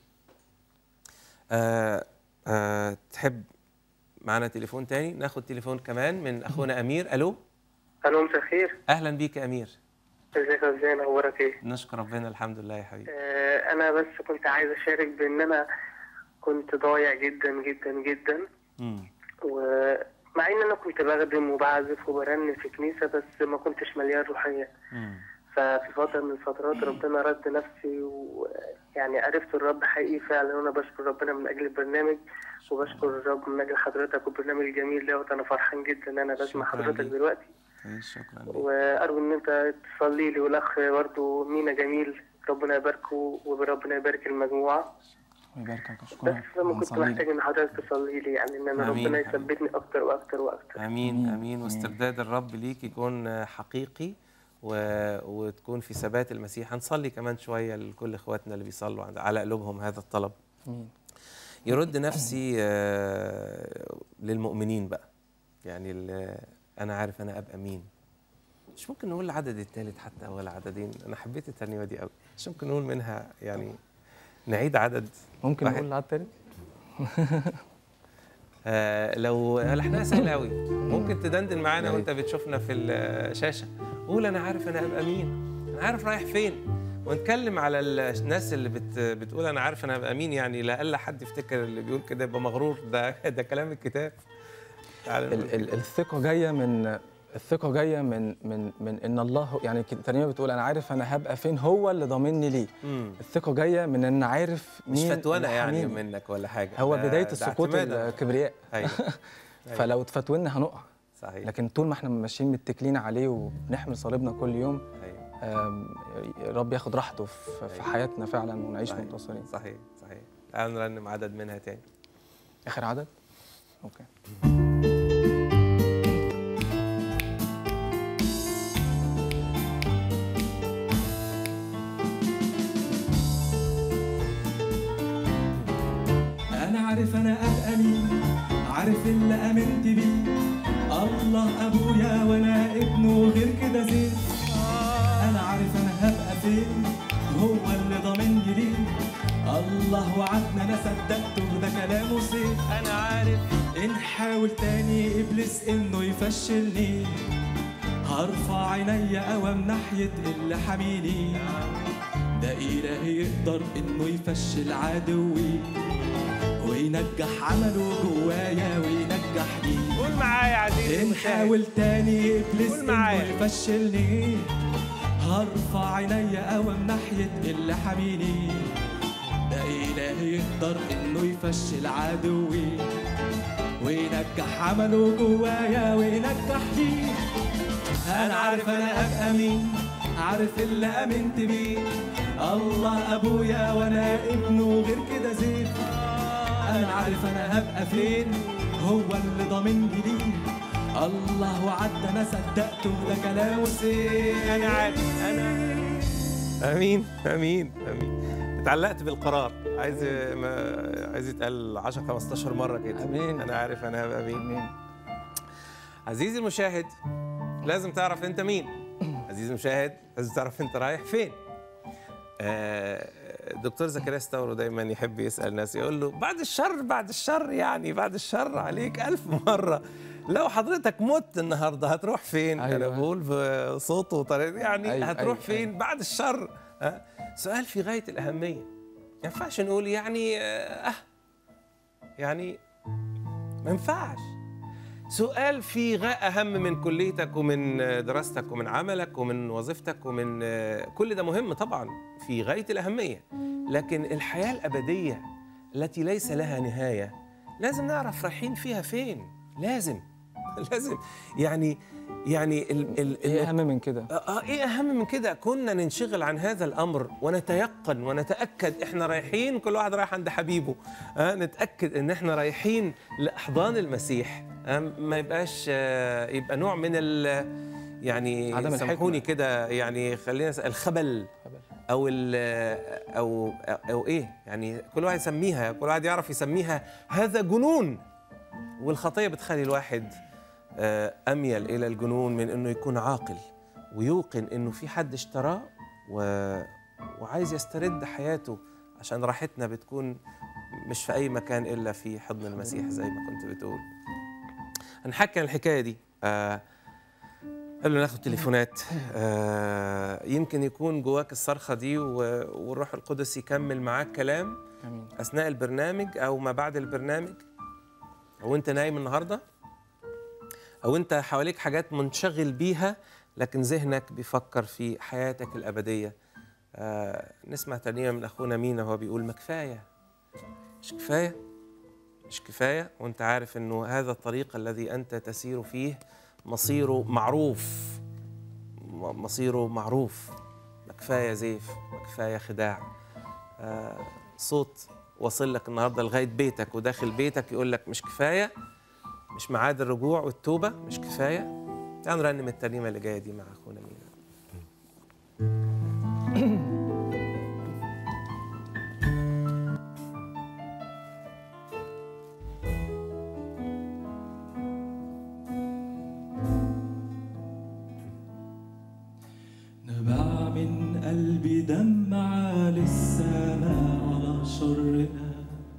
آه آه تحب معنا تليفون تاني ناخد تليفون كمان من اخونا امير الو الو مساء الخير اهلا بيك يا امير ازيك يا زين اخبارك ايه نشكر ربنا الحمد لله يا حبيبي آه انا بس كنت عايز اشارك بان انا كنت ضايع جدا جدا جدا مم. ومع ان انا كنت بخدم وبعزف وبرنم في كنيسه بس ما كنتش مليان روحيا مم. ففي فتره من الفترات ربنا رد نفسي ويعني عرفت الرب حقيقي فعلا وانا بشكر ربنا من اجل البرنامج وبشكر الرب من اجل حضرتك والبرنامج الجميل دوت انا فرحان جدا ان انا بسمع شكراً حضرتك ليك. دلوقتي كويس شكرا ليك وارجو ان انت تصلي لي والاخ برضه مينا جميل ربنا يباركه وربنا يبارك المجموعه ويباركك بس اشكرك لما كنت ونصلي محتاج لك. ان حضرتك تصلي لي يعني ان انا آمين. ربنا يثبتني اكتر واكتر واكتر امين آمين. امين واسترداد الرب ليك يكون حقيقي و... وتكون في ثبات المسيح هنصلي كمان شويه لكل اخواتنا اللي بيصلوا عند- على قلوبهم هذا الطلب آمين. يرد نفسي آه، للمؤمنين بقى يعني ال- انا عارف انا ابقى مين مش ممكن نقول العدد الثالث حتى ولا عددين انا حبيت الترنيمه دي قوي مش ممكن نقول منها يعني نعيد عدد ممكن واحد. نقول العدد التالت آه لو لحنها سهل قوي ممكن تدندن معانا يا ريت. وانت بتشوفنا في الشاشه قول انا عارف انا ابقى مين انا عارف رايح فين ونتكلم على الناس اللي بت بتقول انا عارف انا ابقى مين يعني لأقل حد يفتكر اللي بيقول كده يبقى مغرور ده ده كلام الكتاب تعال نقول ال- ال- الثقة جاية من الثقة جاية من من من إن الله يعني الترنيمة بتقول أنا عارف أنا هبقى فين هو اللي ضامني ليه مم. الثقة جاية من إن عارف مش مين فتوانه اللي يعني حاميني. منك ولا حاجه هو ده- بداية ده السقوط اعتمادا. الكبرياء ايوه فلو اتفتونا هنقع صحيح لكن طول ما احنا ماشيين متكلين عليه وبنحمل صليبنا كل يوم ايوه آم، الرب ياخد راحته في في أيوة. حياتنا فعلا ونعيش صحيح. منتصرين صحيح صحيح تعال نرنم عدد منها تاني آخر عدد أوكي انا عارف انا ابقى مين عارف اللي امنت بيه الله ابويا وانا ابنه غير كده زين انا عارف انا هبقى فين هو اللي ضامني ليه الله وعدنا انا صدقته ده كلامه سيف انا عارف ان حاول تاني ابليس انه يفشلني هرفع عيني اوام ناحيه اللي حميني ده إلهي يقدر إنه يفشل عدوي وينجح عمله جوايا وينجحني قول معايا يا عزيزي إن حاول تاني إبليس قول إنه معايا. يفشلني هرفع عيني أوام ناحية اللي حميني ده إلهي يقدر إنه يفشل عدوي وينجح عمله جوايا وينجحني انا عارف انا ابقى مين عارف اللي امنت بيه الله ابويا وانا ابنه غير كده زين انا عارف انا هبقى فين هو اللي ضامني ليه الله وعد انا صدقته ده كلامه سين انا عارف انا امين امين امين اتعلقت بالقرار عايز ما عايز يتقال 10 15 مره كده آمين. انا عارف انا هبقى مين آمين عزيزي المشاهد لازم تعرف انت مين عزيزي المشاهد لازم تعرف انت رايح فين آه، الدكتور زكريا ستاورو دايما يحب يسال الناس يقول له بعد الشر بعد الشر يعني بعد الشر عليك ألف مرة لو حضرتك مت النهارده هتروح فين؟ أيوة. انا أيوة. بقول بصوته وطريقه يعني أيوة، هتروح أيوة، فين أيوة. بعد الشر؟ ها؟ سؤال في غايه الاهميه ما ينفعش نقول يعني اه يعني ما ينفعش سؤال في غاية أهم من كليتك ومن دراستك ومن عملك ومن وظيفتك ومن كل ده مهم طبعا في غاية الأهمية لكن الحياة الأبدية التي ليس لها نهاية لازم نعرف رايحين فيها فين لازم لازم يعني يعني ال ال ايه اهم من كده آه ايه اهم من كده كنا ننشغل عن هذا الامر ونتيقن ونتاكد احنا رايحين كل واحد رايح عند حبيبه آه نتاكد ان احنا رايحين لاحضان المسيح آه ما يبقاش آه يبقى نوع من ال يعني عدم سامحوني الحكمة. كده يعني خلينا نس- الخبل او ال او او ايه يعني كل واحد يسميها كل واحد يعرف يسميها هذا جنون والخطيه بتخلي الواحد آه، اميل الى الجنون من انه يكون عاقل ويوقن انه في حد اشتراه و... وعايز يسترد حياته عشان راحتنا بتكون مش في اي مكان الا في حضن المسيح زي ما كنت بتقول هنحكي عن الحكايه دي آه قبل ما ناخد تليفونات آه يمكن يكون جواك الصرخه دي و... والروح القدس يكمل معاك كلام امين اثناء البرنامج او ما بعد البرنامج او انت نايم النهارده او انت حواليك حاجات منشغل بيها لكن ذهنك بيفكر في حياتك الابديه آه نسمع ترنيمه من اخونا مينا وهو بيقول ما كفايه مش كفايه مش كفايه وانت عارف انه هذا الطريق الذي انت تسير فيه مصيره معروف م- مصيره معروف ما كفايه زيف ما كفايه خداع آه صوت واصل لك النهارده لغايه بيتك وداخل بيتك يقول لك مش كفايه مش ميعاد الرجوع والتوبه مش كفايه تعال نرنم الترنيمه اللي جايه دي مع اخونا مينا نبع من قلبي دمعة للسماء على شرنا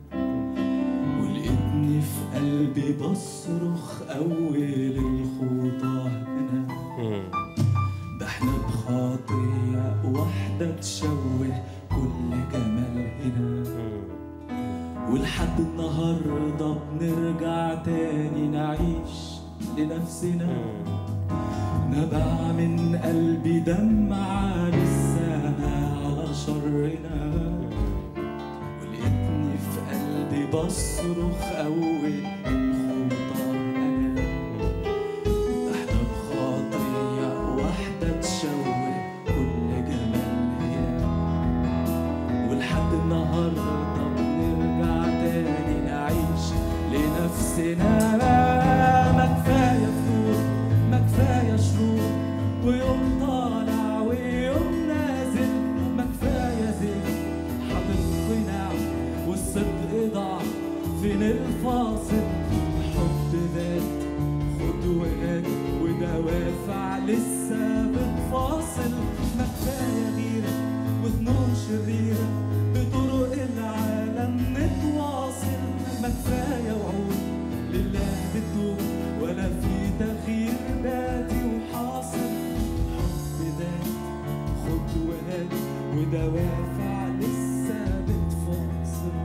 ولقيتني في قلبي بصرخ أول الخطى هنا ده احنا بخاطية واحدة تشوه كل جمال هنا ولحد النهاردة بنرجع تاني نعيش لنفسنا نبع من قلبي دمعة للسماء على شرنا ولقيتني في قلبي بصرخ أول الخطى أنا ده احنا بخاطية واحدة تشوه كل جمال هنا ولحد النهاردة بنرجع تاني نعيش لنفسنا ما كفاية فلوس ما كفاية شرور ويوم طالع ويوم نازل ما كفاية زين حاطط قناع والصدق ضاع فين الفاصل حب ذات خد وهات ودوافع لسه بتفاصل ما كفاية غيرة وذنوب شريرة بطرق العالم نتواصل ما كفاية وعود لله بتدوم ولا في تغيير ذاتي وحاصل حب ذات خد وهات ودوافع لسه بتفاصل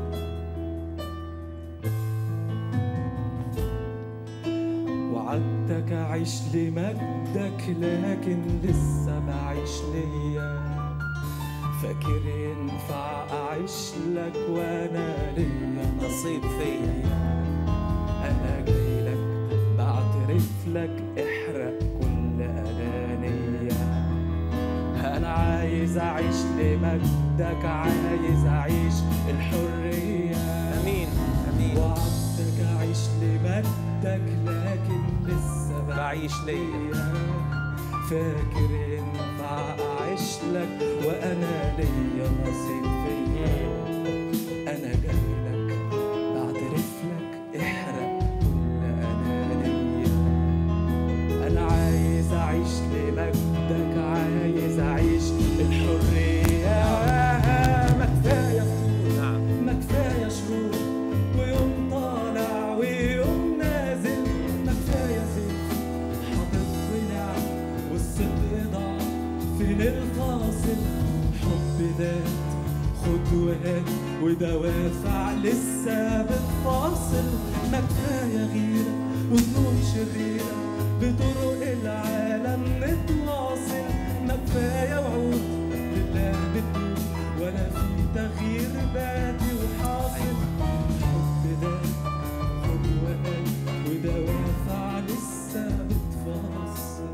وعدتك أعيش لمجدك لكن لسه بعيش ليا فاكر ينفع أعيش لك وأنا ليا نصيب فيا أنا جاي لك بعترف لك احرق كل أنانية أنا عايز أعيش لمجدك عايز أعيش الحرية امين امين وعدتك أعيش لمجدك لكن لسه بعيش ليا فاكر ينفع أعيش لك وأنا ليا نصيب فيا أنا جاي لك بعترف لك احرق كل أنانية أنا عايز أعيش لمجدك عايز أعيش الحرية ما كفاية فلوس نعم ما كفاية شرور ويوم طالع ويوم نازل ما كفاية زيت حاطط قناع والصدق ضاع فين الفاصل حب ذات خد وهات ودوافع لسه بتفاصل ما كفاية غيرة وظنون شريرة بطرق العالم نتواصل ما كفاية وعود لله بتدوم ولا في تغيير بادي وحاصل حب ده خد وقت ودوافع لسه بتفاصل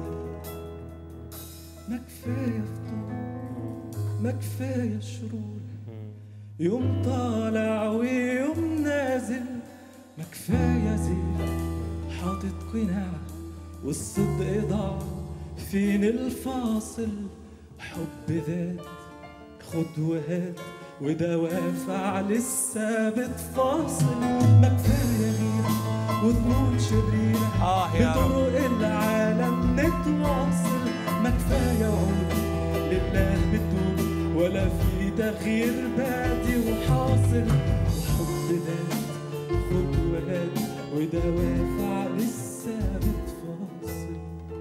ما كفاية فطور ما كفاية شرور يوم طالع ويوم نازل ما كفاية زيت حاطط قناع والصدق ضاع فين الفاصل حب ذات خد وهات ودوافع لسه بتفاصل ما كفاية غيرة وذنون شريرة آه يا رب. بطرق العالم نتواصل ما كفاية عود لله بتدوم ولا في تغيير بادي وحاصل وحب ذات خد وهات ودوافع لسه بتفاصل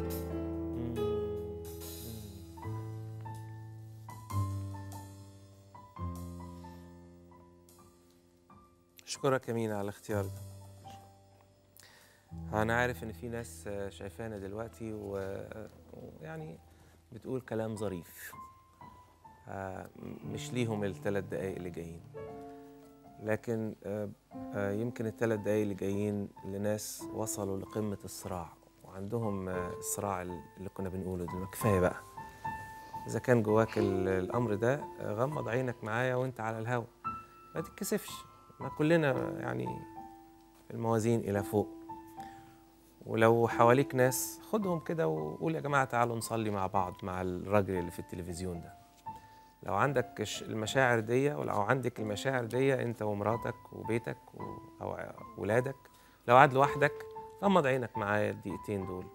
اشكرك يا مينا على الاختيار ده انا عارف ان في ناس آه، شايفانا دلوقتي و- ويعني بتقول كلام ظريف آه، م- مش ليهم الثلاث دقايق اللي جايين لكن آه، آه، يمكن الثلاث دقايق اللي جايين لناس وصلوا لقمة الصراع وعندهم آه، الصراع اللي كنا بنقوله ده كفاية بقى إذا كان جواك ال- الأمر ده آه، غمض عينك معايا وأنت على الهوا ما تتكسفش ما كلنا يعني الموازين إلى فوق ولو حواليك ناس خدهم كده وقول يا جماعة تعالوا نصلي مع بعض مع الراجل اللي في التلفزيون ده لو عندك الش- المشاعر دي ولو عندك المشاعر دي انت ومراتك وبيتك و... او ولادك لو قاعد لوحدك غمض عينك معايا الدقيقتين دول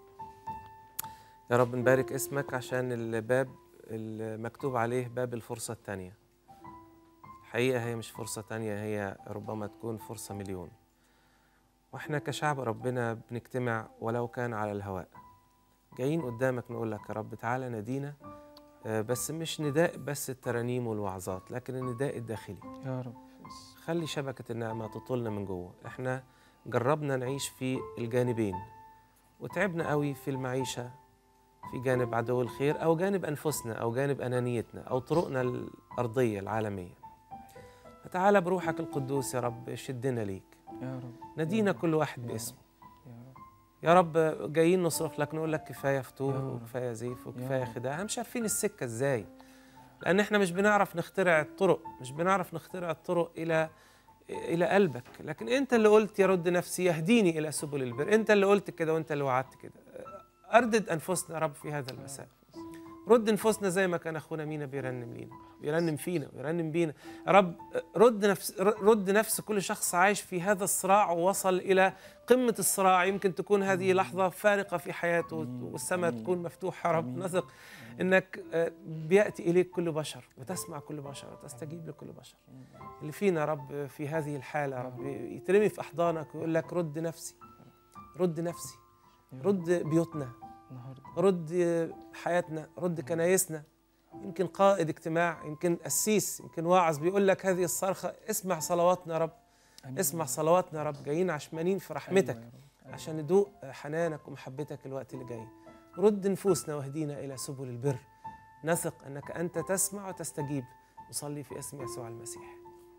يا رب نبارك اسمك عشان الباب المكتوب عليه باب الفرصة التانية الحقيقة هي مش فرصة تانية هي ربما تكون فرصة مليون واحنا كشعب ربنا بنجتمع ولو كان على الهواء جايين قدامك نقول لك يا رب تعالى نادينا آه، بس مش نداء بس الترانيم والوعظات لكن النداء الداخلي يا رب خلي شبكة النعمة تطولنا من جوه احنا جربنا نعيش في الجانبين وتعبنا قوي في المعيشة في جانب عدو الخير أو جانب أنفسنا أو جانب أنانيتنا أو طرقنا الأرضية العالمية فتعالى بروحك القدوس يا رب شدنا ليك يا رب نادينا كل واحد باسمه يا رب يا رب جايين نصرخ لك نقول لك كفايه فتور يا رب. وكفايه زيف يا وكفايه رب. خداع احنا مش عارفين السكه ازاي لان احنا مش بنعرف نخترع الطرق مش بنعرف نخترع الطرق الى الى قلبك لكن انت اللي قلت يرد نفسي يهديني الى سبل البر انت اللي قلت كده وانت اللي وعدت كده اردد انفسنا يا رب في هذا المساء رد نفوسنا زي ما كان اخونا مينا بيرنم لينا بيرنم فينا ويرنم بينا يا رب رد نفس رد نفس كل شخص عايش في هذا الصراع ووصل الى قمه الصراع يمكن تكون هذه لحظه فارقه في حياته والسماء تكون مفتوحه يا رب نثق انك آه، بياتي اليك كل بشر وتسمع كل بشر وتستجيب لكل بشر اللي فينا يا رب في هذه الحاله يا رب يترمي في احضانك ويقول لك رد نفسي رد نفسي رد بيوتنا النهارده رد حياتنا رد كنايسنا يمكن قائد اجتماع يمكن قسيس يمكن واعظ بيقول لك هذه الصرخة اسمع صلواتنا يا رب آمين. اسمع صلواتنا يا رب جايين عشمانين في رحمتك أيوة يا رب. أيوة. عشان ندوق حنانك ومحبتك الوقت اللي جاي رد نفوسنا واهدينا إلى سبل البر نثق أنك أنت تسمع وتستجيب نصلي في اسم يسوع المسيح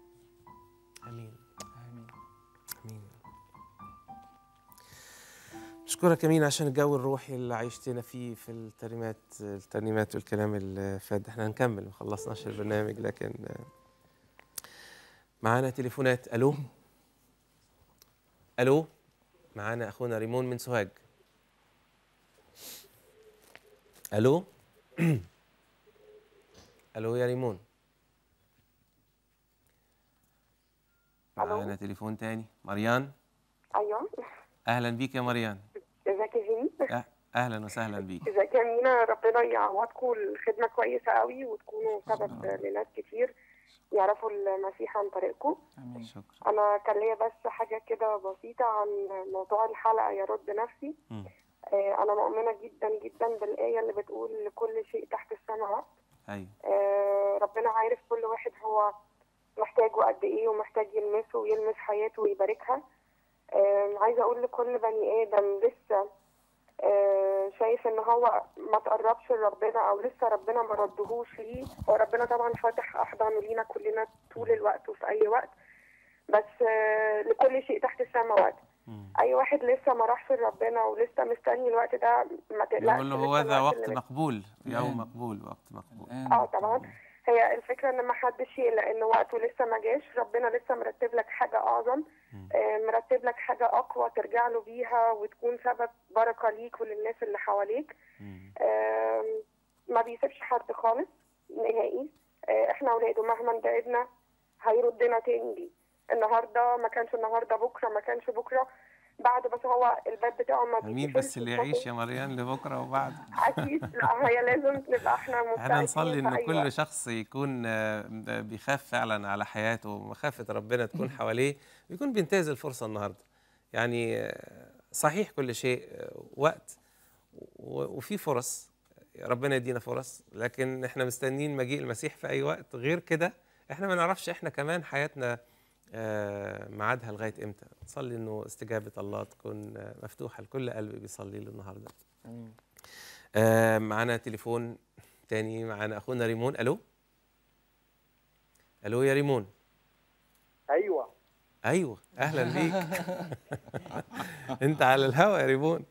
آمين آمين امين اشكرك امين عشان الجو الروحي اللي عيشتنا فيه في الترنيمات الترنيمات والكلام اللي فات احنا هنكمل ما خلصناش البرنامج لكن آه، معانا تليفونات الو الو معانا اخونا ريمون من سوهاج الو الو يا ريمون ألو. معانا تليفون تاني مريان ايوه اهلا بيك يا مريان ازيك يا جيمي أه- اهلا وسهلا بيك ازيك يا مينا ربنا يعوضكم الخدمه كويسه قوي وتكونوا سبب لناس كتير يعرفوا المسيح عن طريقكم آمين شكرا انا كان ليا بس حاجه كده بسيطه عن موضوع الحلقه يرد نفسي مم. آه، انا مؤمنه جدا جدا بالايه اللي بتقول لكل شيء تحت السماء وقت ايوه آه، ربنا عارف كل واحد هو محتاجه قد ايه ومحتاج يلمسه ويلمس حياته ويباركها آم، عايزه اقول لكل بني ادم لسه آه، شايف ان هو ما تقربش لربنا او لسه ربنا ما ردهوش ليه هو ربنا طبعا فاتح احضانه لينا كلنا طول الوقت وفي اي وقت بس آه، لكل شيء تحت السماء وقت اي واحد لسه ما راحش لربنا ولسه مستني الوقت ده ما تقلقش نقول له لسه هو ذا الوقت وقت اللي مقبول يوم الآن. مقبول وقت مقبول الآن اه طبعا هي الفكره ان ما حدش يقلق ان وقته لسه ما جاش ربنا لسه مرتب لك حاجه اعظم آه، مرتب لك حاجه اقوى ترجع له بيها وتكون سبب بركه ليك وللناس اللي حواليك آم، ما بيسيبش حد خالص نهائي آه، احنا اولاده مهما بعدنا هيردنا تاني ليه النهارده ما كانش النهارده بكره ما كانش بكره بعد بس هو الباب بتاعه ما مين بيقفلش بس اللي بصوته. يعيش يا مريان لبكره وبعد اكيد لا هي لازم نبقى احنا احنا مستعدين نصلي في ان أي كل وقت. شخص يكون آه، بيخاف فعلا على حياته ومخافه ربنا تكون حواليه ويكون بينتهز الفرصه النهارده يعني آه، صحيح كل شيء آه، وقت و- وفي فرص ربنا يدينا فرص لكن احنا مستنيين مجيء المسيح في اي وقت غير كده احنا ما نعرفش احنا كمان حياتنا آه، ميعادها لغايه امتى نصلي انه استجابه الله تكون آه، مفتوحه لكل قلب بيصلي له النهارده آمين. آه، معانا تليفون تاني معانا اخونا ريمون الو الو يا ريمون ايوه ايوه اهلا بيك انت على الهوا يا ريمون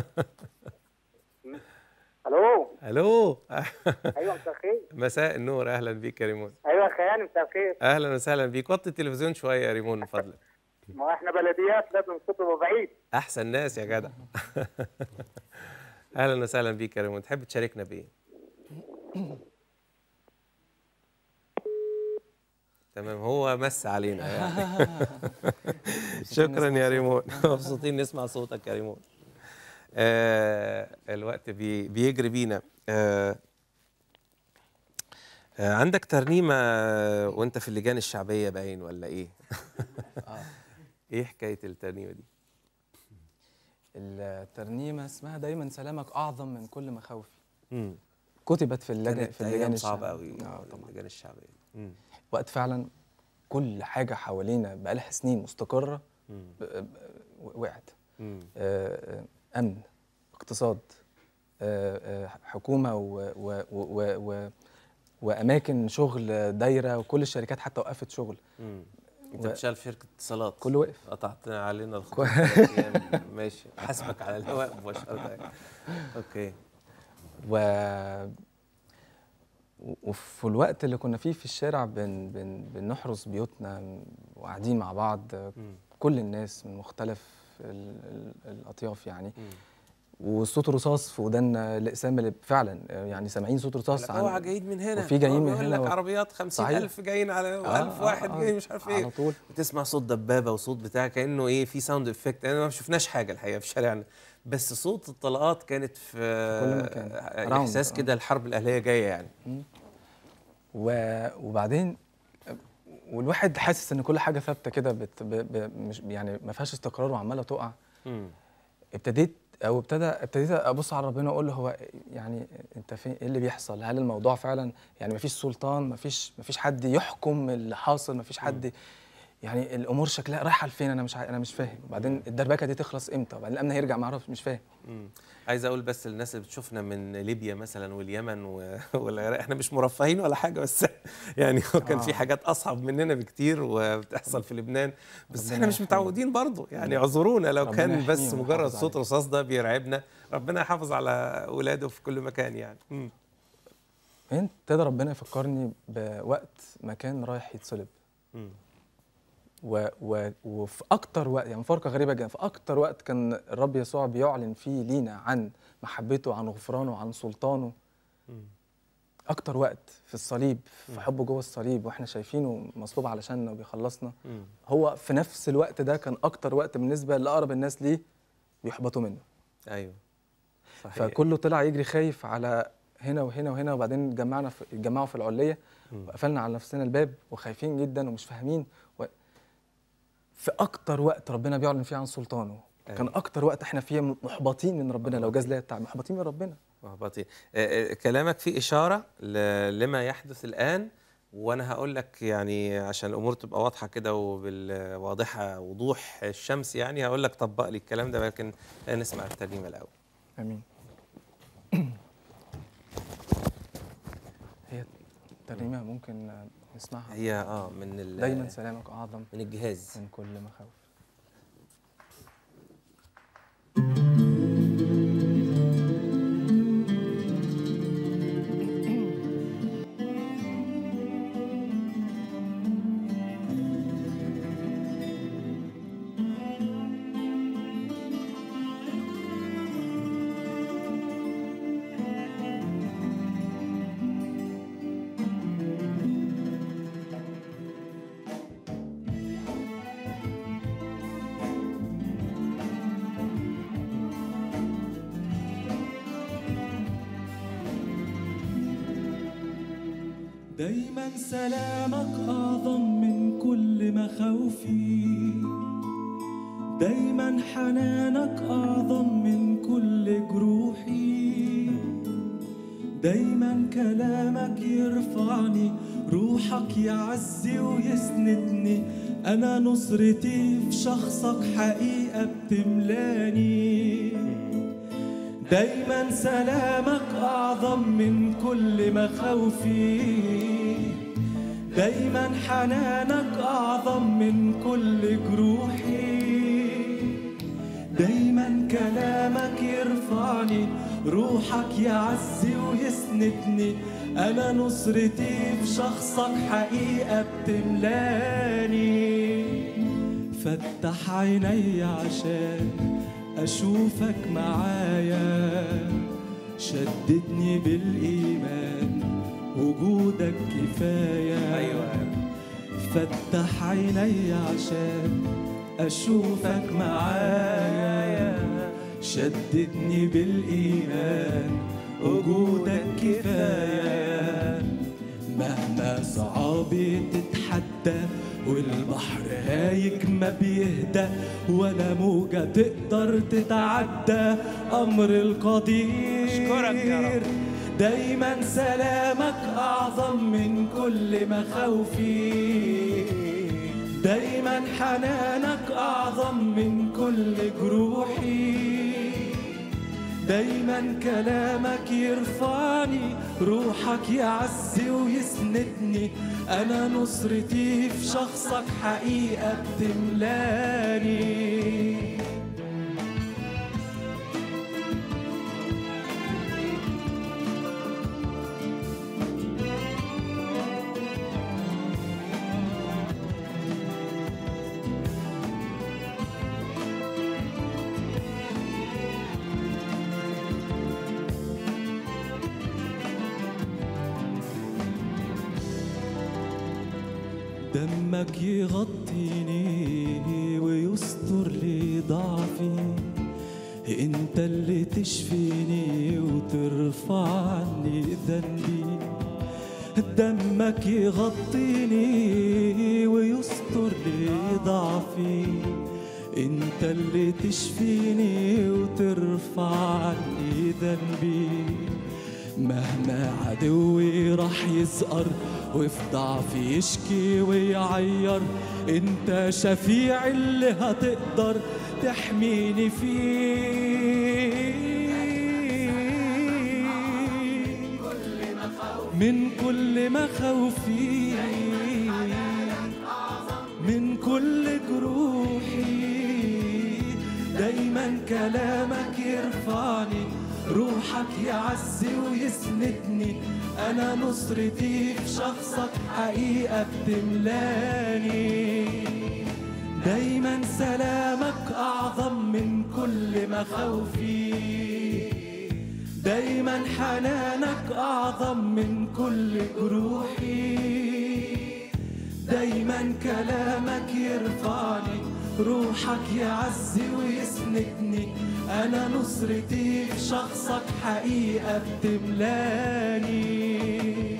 الو الو ايوه مساء الخير مساء النور اهلا بيك يا ريمون ايوه خيان مساء الخير اهلا وسهلا بيك وطي التلفزيون شويه يا ريمون من فضلك ما هو احنا بلديات لازم صوت يبقى بعيد احسن ناس يا جدع اهلا وسهلا بيك يا ريمون تحب تشاركنا بايه تمام هو مس علينا يعني شكرا يا ريمون مبسوطين نسمع صوتك يا ريمون آه الوقت بي بيجري بينا آه آه عندك ترنيمة وانت في اللجان الشعبية باين ولا ايه؟ ايه حكاية الترنيمة دي؟ الترنيمه اسمها دايما سلامك اعظم من كل مخاوفي مم. كتبت في اللجنه كانت في اللجان ايام صعبة الشعبية. قوي اه طبعا اللجان الشعبية مم. وقت فعلا كل حاجه حوالينا بقالها سنين مستقره مم. ب- ب- وقعت مم. آه، آه، امن اقتصاد آه، آه، حكومه و و و و واماكن شغل دايره وكل الشركات حتى وقفت شغل مم. انت و- بتشتغل في شركة اتصالات كله وقف قطعت علينا الخطوط ثلاث أيام. ماشي حاسبك على الهواء مباشرة اوكي و وفي الوقت اللي كنا فيه في الشارع بن بن بنحرس بيوتنا وقاعدين مع بعض مم. كل الناس من مختلف ال ال الاطياف يعني مم. وصوت رصاص في ودنا الاقسام اللي فعلا يعني سامعين صوت رصاص لك اوعى جايين من هنا وفي جايين هو من بيقول هنا لك و- عربيات 50000 جايين على آه، 1000 واحد آه، آه. جاي مش عارف ايه على طول بتسمع صوت دبابه وصوت بتاع كانه ايه في ساوند افكت انا ما شفناش حاجه الحقيقه في شارعنا بس صوت الطلقات كانت في كل مكان. آه، احساس Round، كده الحرب الاهليه جايه يعني و- وبعدين والواحد حاسس ان كل حاجه ثابته كده بت ب ب مش يعني ما فيهاش استقرار وعماله تقع مم. ابتديت او ابتدى ابتديت ابص على ربنا واقول له هو يعني انت فين ايه اللي بيحصل هل الموضوع فعلا يعني ما فيش سلطان ما فيش ما فيش حد يحكم اللي حاصل ما فيش حد يعني الامور شكلها رايحه لفين انا مش ع- انا مش فاهم وبعدين الدربكه دي تخلص امتى وبعدين الامن هيرجع ما اعرفش مش فاهم مم. عايز اقول بس للناس اللي بتشوفنا من ليبيا مثلا واليمن و- والعراق احنا مش مرفهين ولا حاجه بس يعني هو كان في آه. حاجات اصعب مننا بكتير وبتحصل في لبنان بس ربنا احنا مش يحميهم. متعودين برضه يعني اعذرونا لو ربنا كان بس يحميهم مجرد ويحافظ صوت عليهم. رصاص ده بيرعبنا ربنا يحافظ على اولاده في كل مكان يعني مم. ابتدى ربنا يفكرني بوقت مكان رايح يتصلب مم. و و وفي اكتر وقت يعني مفارقه غريبه جدا في اكتر وقت كان الرب يسوع بيعلن فيه لينا عن محبته عن غفرانه عن سلطانه مم. اكتر وقت في الصليب في حبه جوه الصليب واحنا شايفينه مصلوب علشاننا وبيخلصنا مم. هو في نفس الوقت ده كان اكتر وقت بالنسبه لاقرب الناس ليه بيحبطوا منه ايوه صحيح فكله طلع يجري خايف على هنا وهنا وهنا وبعدين اتجمعنا في اتجمعوا في العليه مم. وقفلنا على نفسنا الباب وخايفين جدا ومش فاهمين و... في اكتر وقت ربنا بيعلن فيه عن سلطانه أيوة. كان اكتر وقت احنا فيه محبطين من ربنا لو جاز ليا التعب محبطين من ربنا محبطين آه، آه، كلامك فيه إشارة ل- لما يحدث الآن وانا هقول لك يعني عشان الامور تبقى واضحه كده وبالواضحه وضوح الشمس يعني هقول لك طبق لي الكلام ده لكن نسمع الترنيمه الاول امين هي الترنيمه ممكن نسمعها هي اه من ال- دايما سلامك اعظم من الجهاز من كل مخاوف دايما سلامك أعظم من كل مخاوفي دايما حنانك أعظم من كل جروحي دايما كلامك يرفعني روحك يعزي ويسندني أنا نصرتي في شخصك حقيقة بتملاني دايما سلامك أعظم من كل مخاوفي دايما حنانك أعظم من كل جروحي دايما كلامك يرفعني روحك يعزي ويسندني أنا نصرتي في شخصك حقيقة بتملاني فتح عيني عشان أشوفك معايا شددني بالإيمان وجودك كفاية ايوه فتح عيني عشان أشوفك معايا شددني بالإيمان وجودك كفاية مهما صعابي تتحدى والبحر هايج ما بيهدى ولا موجة تقدر تتعدى أمر القدير أشكرك يا رب. دايما سلامك أعظم من كل مخاوفي دايما حنانك أعظم من كل جروحي دايما كلامك يرفعني روحك يعزي ويسندني أنا نصرتي في شخصك حقيقة بتملاني دمك يغطيني ويستر لي ضعفي انت اللي تشفيني وترفع عني ذنبي دمك يغطيني ويستر لي ضعفي انت اللي تشفيني وترفع عني ذنبي مهما عدوي راح يزقر وفي ضعفي يشكي ويعير انت شفيع اللي هتقدر تحميني فيه من كل مخاوفي من كل جروحي دايما كلامك يرفعني روحك يعزي ويسندني انا نصرتي في شخصك حقيقة بتملاني دايما سلامك اعظم من كل مخاوفي دايما حنانك اعظم من كل جروحي دايما كلامك يرفعني روحك يعزي ويسندني انا نصرتي في شخصك حقيقة بتملاني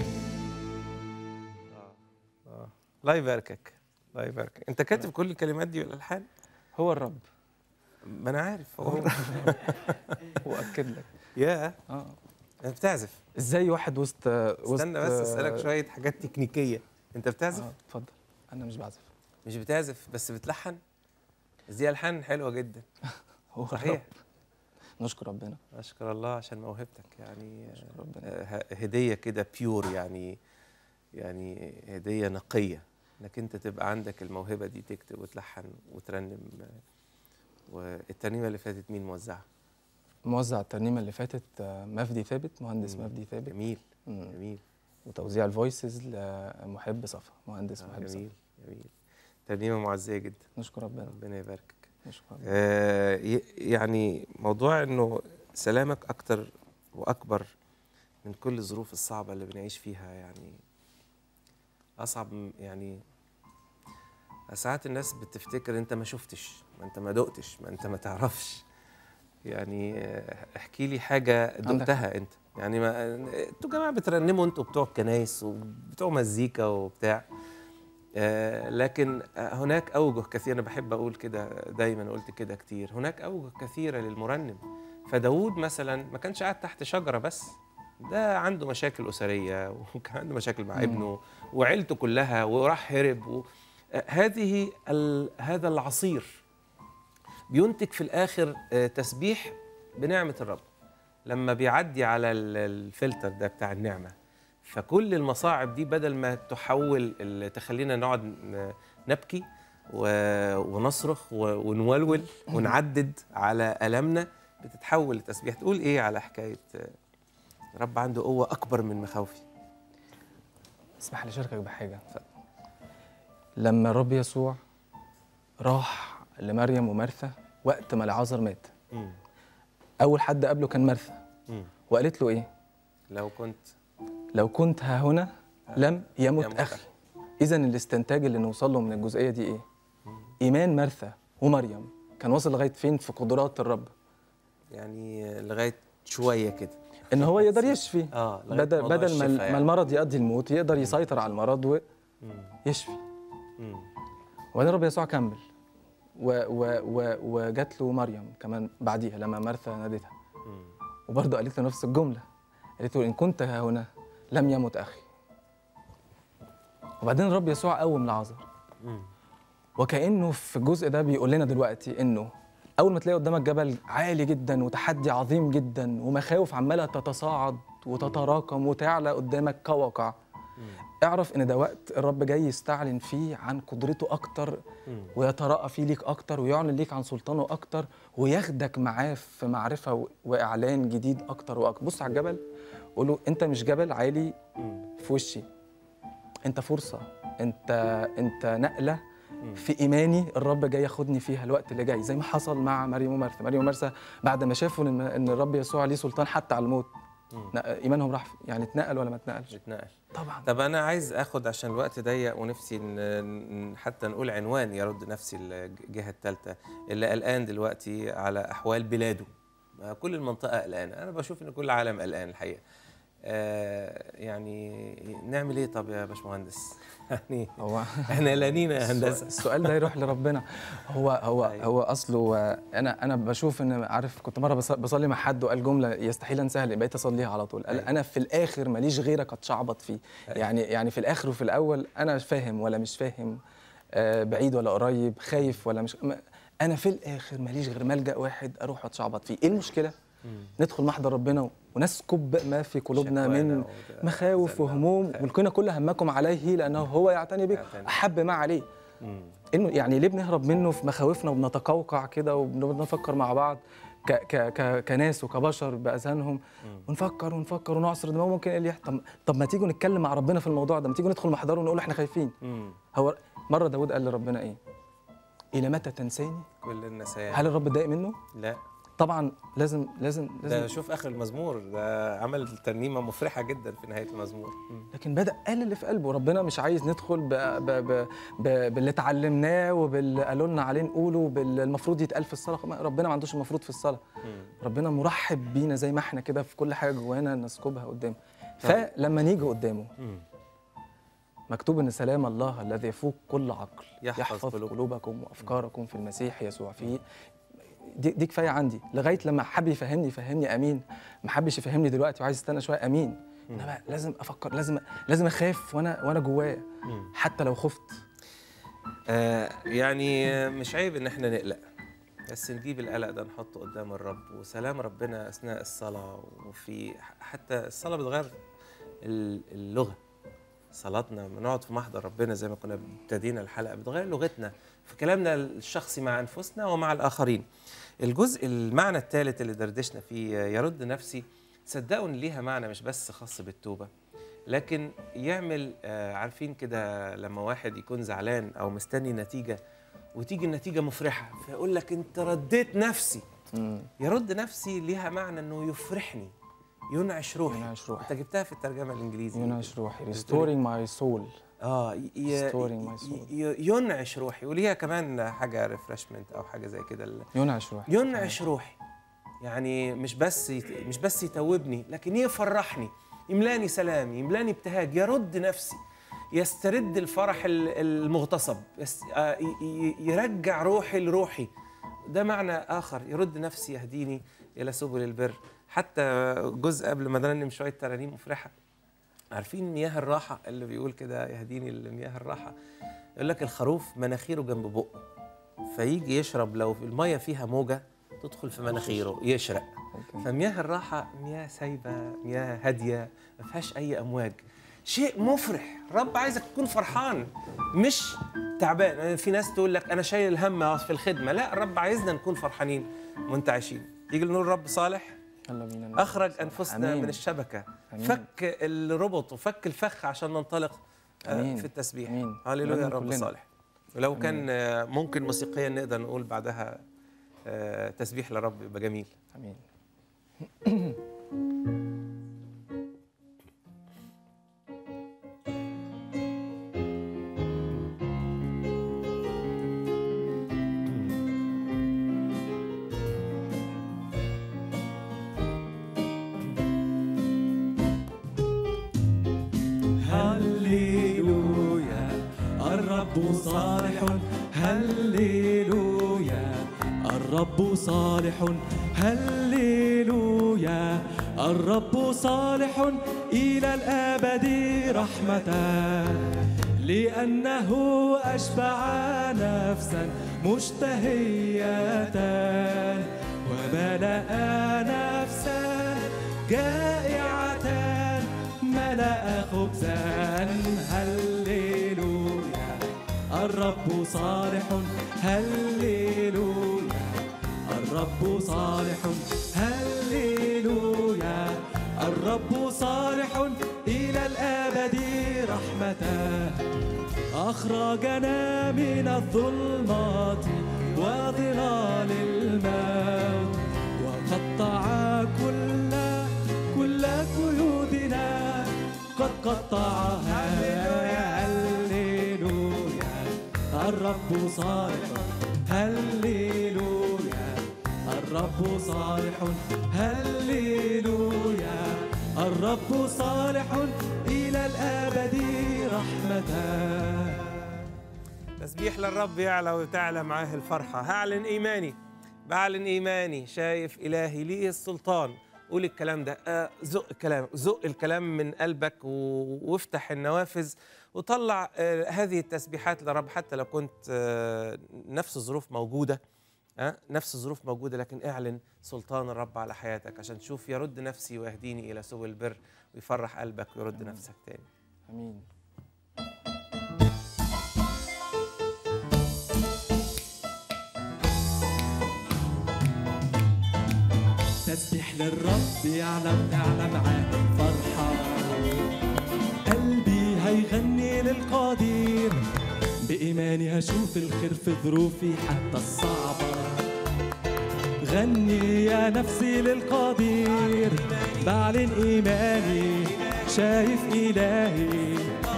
الله يباركك الله يباركك انت كاتب كل الكلمات دي والالحان هو الرب ما انا عارف هو واكد لك يا اه انت بتعزف ازاي واحد وسط وسط استنى بس اسالك شويه حاجات تكنيكيه انت بتعزف آه، اتفضل انا مش بعزف مش بتعزف بس بتلحن بس دي الحان حلوه جدا هو صحيح رب. نشكر ربنا اشكر الله عشان موهبتك يعني نشكر ربنا آه، ه- هديه كده بيور يعني يعني هديه نقيه انك انت تبقى عندك الموهبه دي تكتب وتلحن وترنم آه، والترنيمه اللي فاتت مين موزعها موزع الترنيمه اللي فاتت آه، مفدي ثابت مهندس مم. مفدي ثابت جميل مم. جميل وتوزيع الفويسز لمحب صفا مهندس آه، محب صفا جميل جميل ترنيمه معزيه جدا نشكر ربنا ربنا يباركك نشكر ربنا آه، ي- يعني موضوع انه سلامك اكتر واكبر من كل الظروف الصعبه اللي بنعيش فيها يعني اصعب م- يعني ساعات الناس بتفتكر انت ما شفتش ما انت ما دقتش ما انت ما تعرفش يعني آه، احكي لي حاجه دقتها انت يعني ما انتوا جماعه بترنموا انتوا بتوع كنايس وبتوع مزيكا وبتاع آه، لكن آه، هناك أوجه كثيرة أنا بحب أقول كده دايما قلت كده كتير هناك أوجه كثيرة للمرنم فداود مثلا ما كانش قاعد تحت شجرة بس ده عنده مشاكل أسرية وكان عنده مشاكل مع مم. ابنه وعيلته كلها وراح هرب و... آه، هذه ال... هذا العصير بينتج في الآخر آه، تسبيح بنعمة الرب لما بيعدي على ال- الفلتر ده بتاع النعمة فكل المصاعب دي بدل ما تحول ال- تخلينا نقعد ن- نبكي و- ونصرخ و- ونولول ونعدد على ألمنا بتتحول لتسبيح تقول إيه على حكاية آه، رب عنده قوة أكبر من مخاوفي اسمح لي اشاركك بحاجه لما الرب يسوع راح لمريم ومرثا وقت ما العازر مات مم. اول حد قابله كان مرثا مم. وقالت له ايه لو كنت لو كنت ها هنا لم يمت يمت اخي اذا الاستنتاج اللي نوصل له من الجزئيه دي ايه ايمان مرثا ومريم كان واصل لغايه فين في قدرات الرب يعني آه، لغاية شوية كده ان هو يقدر يشفي اه لغاية بدل موضوع بدل ما, الشفا ما المرض يؤدي الموت يقدر مم. يسيطر على المرض مم. ويشفي مم. وبعدين الرب يسوع كمل و و و وجات له مريم كمان بعديها لما مرثا نادتها مم. وبرضه قالت له نفس الجمله قالت له ان كنت ها هنا لم يمت اخي وبعدين الرب يسوع قوم لعازر مم. وكانه في الجزء ده بيقول لنا دلوقتي انه اول ما تلاقي قدامك جبل عالي جدا وتحدي عظيم جدا ومخاوف عماله تتصاعد وتتراكم وتعلى قدامك كواقع اعرف ان ده وقت الرب جاي يستعلن فيه عن قدرته اكتر مم. ويتراءى فيه ليك اكتر ويعلن ليك عن سلطانه اكتر وياخدك معاه في معرفه و- واعلان جديد اكتر واكتر بص على الجبل قول له انت مش جبل عالي مم. في وشي انت فرصه انت انت نقله مم. في ايماني الرب جاي ياخدني فيها الوقت اللي جاي زي ما حصل مع مريم ومرثا مريم ومرثا بعد ما شافوا ان ان الرب يسوع ليه سلطان حتى على الموت مم. ن- ايمانهم راح يعني اتنقل ولا ما اتنقلش اتنقل طبعا طب انا عايز اخد عشان الوقت ضيق ونفسي ن- ن- حتى نقول عنوان يرد نفسي الجهه الثالثه اللي قلقان دلوقتي على احوال بلاده ما كل المنطقه قلقانه انا بشوف ان كل العالم قلقان الحقيقه آه يعني نعمل ايه طب يا باشمهندس يعني هو احنا قلقانين يا هندسه السؤال ده يروح لربنا هو هو أيوة. هو اصله آه، انا انا بشوف ان عارف كنت مره بص- بصلي مع حد وقال جمله يستحيل انساها لأن بقيت اصليها على طول قال أيوة. انا في الاخر ماليش غيرك اتشعبط فيه أيوة. يعني يعني في الاخر وفي الاول انا فاهم ولا مش فاهم آه، بعيد ولا قريب خايف ولا مش ما- انا في الاخر ماليش غير ملجا واحد اروح اتشعبط فيه ايه المشكله مم. ندخل محضر ربنا ونسكب ما في قلوبنا شكوانا من وده- مخاوف زلة وهموم وخير. والقينا كل همكم عليه لانه هو يعتني بك يعتني. احب ما عليه مم. إنه يعني ليه بنهرب منه في مخاوفنا وبنتقوقع كده وبنفكر مع بعض ك ك ك كناس وكبشر باذهانهم ونفكر ونفكر ونعصر دماغ ممكن ايه اللي يحصل طب, طب ما تيجوا نتكلم مع ربنا في الموضوع ده ما تيجوا ندخل محضره ونقول احنا خايفين مم. هو مره داود قال لربنا ايه الى متى تنساني كل النسيان هل الرب اتضايق منه لا طبعا لازم لازم ده لازم شوف اخر المزمور ده عمل ترنيمه مفرحه جدا في نهايه المزمور مم. لكن بدا قال اللي في قلبه ربنا مش عايز ندخل ب... ب... ب... ب... باللي اتعلمناه وباللي قالوا لنا عليه نقوله بالمفروض يتقال في الصلاه ما- ربنا ما عندوش المفروض في الصلاه مم. ربنا مرحب بينا زي ما احنا كده في كل حاجه جوانا نسكبها قدامه طيب. فلما نيجي قدامه مم. مكتوب ان سلام الله الذي يفوق كل عقل يحفظ يحفظ قلوبكم. قلوبكم وافكاركم في المسيح يسوع في دي, دي كفايه عندي لغايه لما حب يفهمني يفهمني امين ما حبش يفهمني دلوقتي وعايز استنى شويه امين انما لازم افكر لازم لازم اخاف وانا وانا جوايا حتى لو خفت آه يعني آه، مش عيب ان احنا نقلق بس نجيب القلق ده نحطه قدام الرب وسلام ربنا اثناء الصلاه وفي حتى الصلاه بتغير ال- اللغه صلاتنا لما نقعد في محضر ربنا زي ما كنا ابتدينا الحلقه بتغير لغتنا في كلامنا الشخصي مع انفسنا ومع الاخرين الجزء المعنى الثالث اللي دردشنا فيه آه، يرد نفسي صدقوا ان ليها معنى مش بس خاص بالتوبه لكن يعمل آه، عارفين كده لما واحد يكون زعلان او مستني نتيجه وتيجي النتيجه مفرحه فيقول لك انت رديت نفسي يرد نفسي ليها معنى انه يفرحني ينعش روحي ينعش روحي. انت جبتها في الترجمه الانجليزي ينعش روحي restoring my soul اه ي- ي- Restoring my soul. ي- ينعش روحي وليها كمان حاجه ريفرشمنت او حاجه زي كده ال- ينعش روحي ينعش روحي يعني مش بس يت... مش بس يتوبني لكن يفرحني يملاني سلام يملاني ابتهاج يرد نفسي يسترد الفرح ال- المغتصب يس... آه، ي- ي- يرجع روحي لروحي ده معنى آخر يرد نفسي يهديني إلى سبل البر حتى جزء قبل ما نرنم شوية ترانيم مفرحة عارفين مياه الراحة اللي بيقول كده يهديني لمياه الراحة يقول لك الخروف مناخيره جنب بقه فيجي يشرب لو في المية فيها موجة تدخل في مناخيره يشرق أوكي. فمياه الراحة مياه سايبة مياه هادية ما فيهاش أي أمواج شيء مفرح رب عايزك تكون فرحان مش تعبان في ناس تقول لك أنا شايل الهم في الخدمة لا الرب عايزنا نكون فرحانين منتعشين يجي نقول رب صالح يلا بينا نبدأ. اخرج انفسنا أمين. من الشبكه أمين. فك الربط وفك الفخ عشان ننطلق آه، أمين. في التسبيح أمين. هللويا يا لازم رب كلنا. صالح ولو كان آه، ممكن موسيقيا نقدر نقول بعدها آه، تسبيح لرب يبقى جميل امين هللويا الرب صالح هللويا الرب صالح هللويا الرب صالح إلى الأبد رحمة لأنه أشبع نفسا مشتهية وملأ نفسا جائعة ملأ خبزا هللويا الرب صالح هللويا الرب صالح هللويا الرب صالح إلى الأبد رحمته أخرجنا من الظلمات وظلال الموت وقطع كل كل قيودنا قد قطعها هللويا الرب صالح هللويا الرب صالح هللويا الرب صالح إلى الأبد رحمته تسبيح للرب يعلى وتعلى معاه الفرحة هعلن إيماني بعلن إيماني شايف إلهي ليه السلطان قول الكلام ده آه، زق الكلام زق الكلام من قلبك و- وافتح النوافذ وطلع آه، هذه التسبيحات لرب حتى لو كنت آه، نفس الظروف موجودة أه؟ نفس الظروف موجودة لكن اعلن سلطان الرب على حياتك عشان تشوف يرد نفسي ويهديني إلى سبل البر ويفرح قلبك ويرد نفسك تاني امين تسبح للرب يعلم تعلم معاه فرحة قلبي هيغني للقدير بإيماني هشوف الخير في ظروفي حتى الصعبة غني يا نفسي للقدير بعلن إيماني شايف إلهي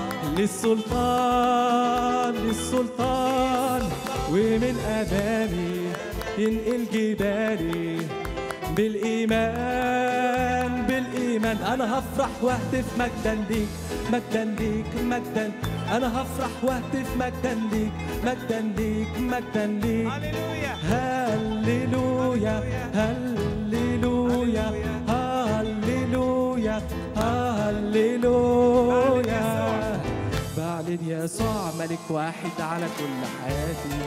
للسلطان للسلطان ومن أمامي ينقل جبالي بالإيمان بالإيمان أنا هفرح وأهتف مجدا ليك مجدا ليك مجدا انا هفرح واهتف مجدا ليك مجدا ليك مجدا ليك هللويا هللويا هللويا هللويا بعلن يسوع ملك واحد على كل حياتي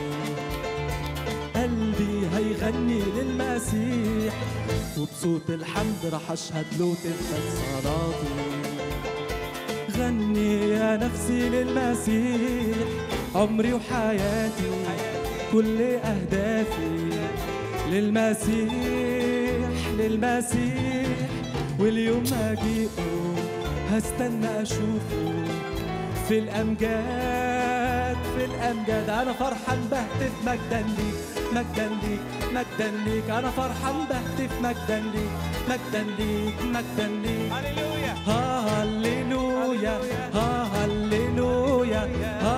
قلبي هيغني للمسيح وبصوت الحمد رح اشهد له تثبت صلاتي غني يا نفسي للمسيح عمري وحياتي كل اهدافي للمسيح للمسيح واليوم اجيئه هستنى اشوفه في الامجاد في الامجاد انا فرحان بهتف مجدا ليك مجدا ليك مجدا ليك انا فرحان بهتف مجدا ليك مجدا ليك مجدا ليك هللويا هللويا هللويا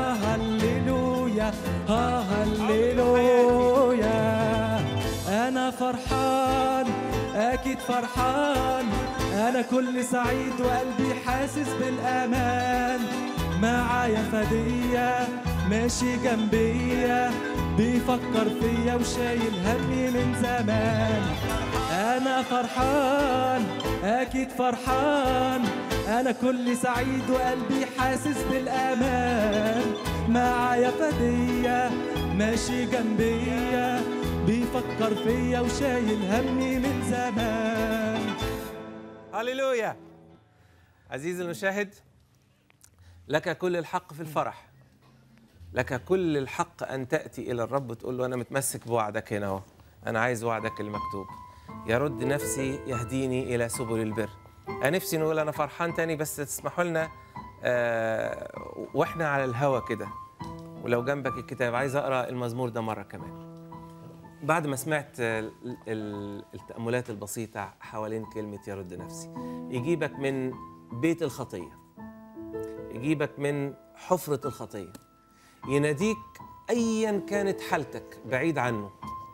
هللويا هللويا انا فرحان اكيد فرحان انا كل سعيد وقلبي حاسس بالامان معايا فدية ماشي جنبيا بيفكر فيا وشايل همي من زمان انا فرحان اكيد فرحان انا كل سعيد وقلبي حاسس بالامان معايا فدية ماشي جنبيا بيفكر فيا وشايل همي من زمان هللويا عزيزي المشاهد لك كل الحق في الفرح لك كل الحق أن تأتي إلى الرب وتقول له أنا متمسك بوعدك هنا أهو أنا عايز وعدك المكتوب يرد نفسي يهديني إلى سبل البر أنا نفسي نقول أنا فرحان تاني بس تسمحوا لنا آه وإحنا على الهوا كده ولو جنبك الكتاب عايز أقرأ المزمور ده مرة كمان بعد ما سمعت ال- ال- التأملات البسيطة حوالين كلمة يرد نفسي يجيبك من بيت الخطية يجيبك من حفرة الخطية يناديك أيا كانت حالتك بعيد عنه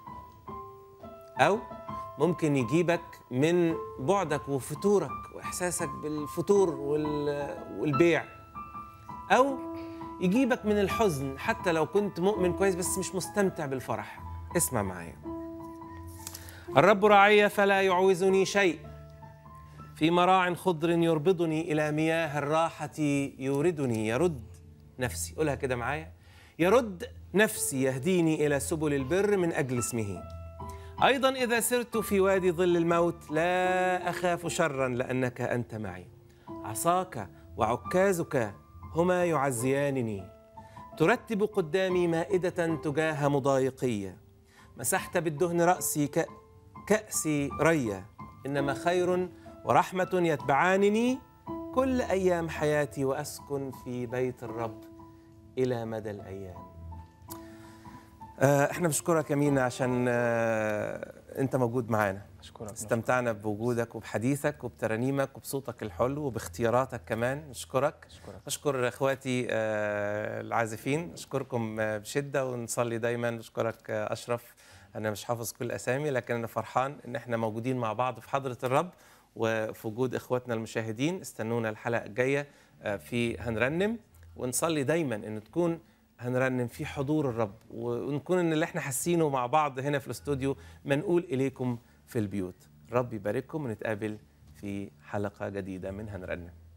أو ممكن يجيبك من بعدك وفتورك وإحساسك بالفتور وال- والبيع أو يجيبك من الحزن حتى لو كنت مؤمن كويس بس مش مستمتع بالفرح اسمع معايا الرب راعي فلا يعوزني شيء في مراع خضر يربضني إلى مياه الراحة يوردني يرد نفسي قولها كده معايا يرد نفسي يهديني إلى سبل البر من أجل اسمه أيضا إذا سرت في وادي ظل الموت لا أخاف شرا لأنك أنت معي عصاك وعكازك هما يعزيانني ترتب قدامي مائدة تجاه مضايقية مسحت بالدهن رأسي ك... كأسي ريا إنما خير ورحمة يتبعانني كل أيام حياتي وأسكن في بيت الرب إلى مدى الأيام آه، احنا بنشكرك يا مينا عشان آه، انت موجود معانا اشكرك استمتعنا بوجودك وبحديثك وبترانيمك وبصوتك الحلو وباختياراتك كمان نشكرك أشكرك. اشكر اخواتي آه، العازفين اشكركم آه، بشده ونصلي دايما نشكرك آه، اشرف انا مش حافظ كل اسامي لكن انا فرحان ان احنا موجودين مع بعض في حضره الرب وفي وجود اخواتنا المشاهدين استنونا الحلقه الجايه آه، في هنرنم ونصلي دايما ان تكون هنرنم في حضور الرب ونكون ان اللي احنا حاسينه مع بعض هنا في الاستوديو منقول اليكم في البيوت رب يبارككم ونتقابل في حلقه جديده من هنرنم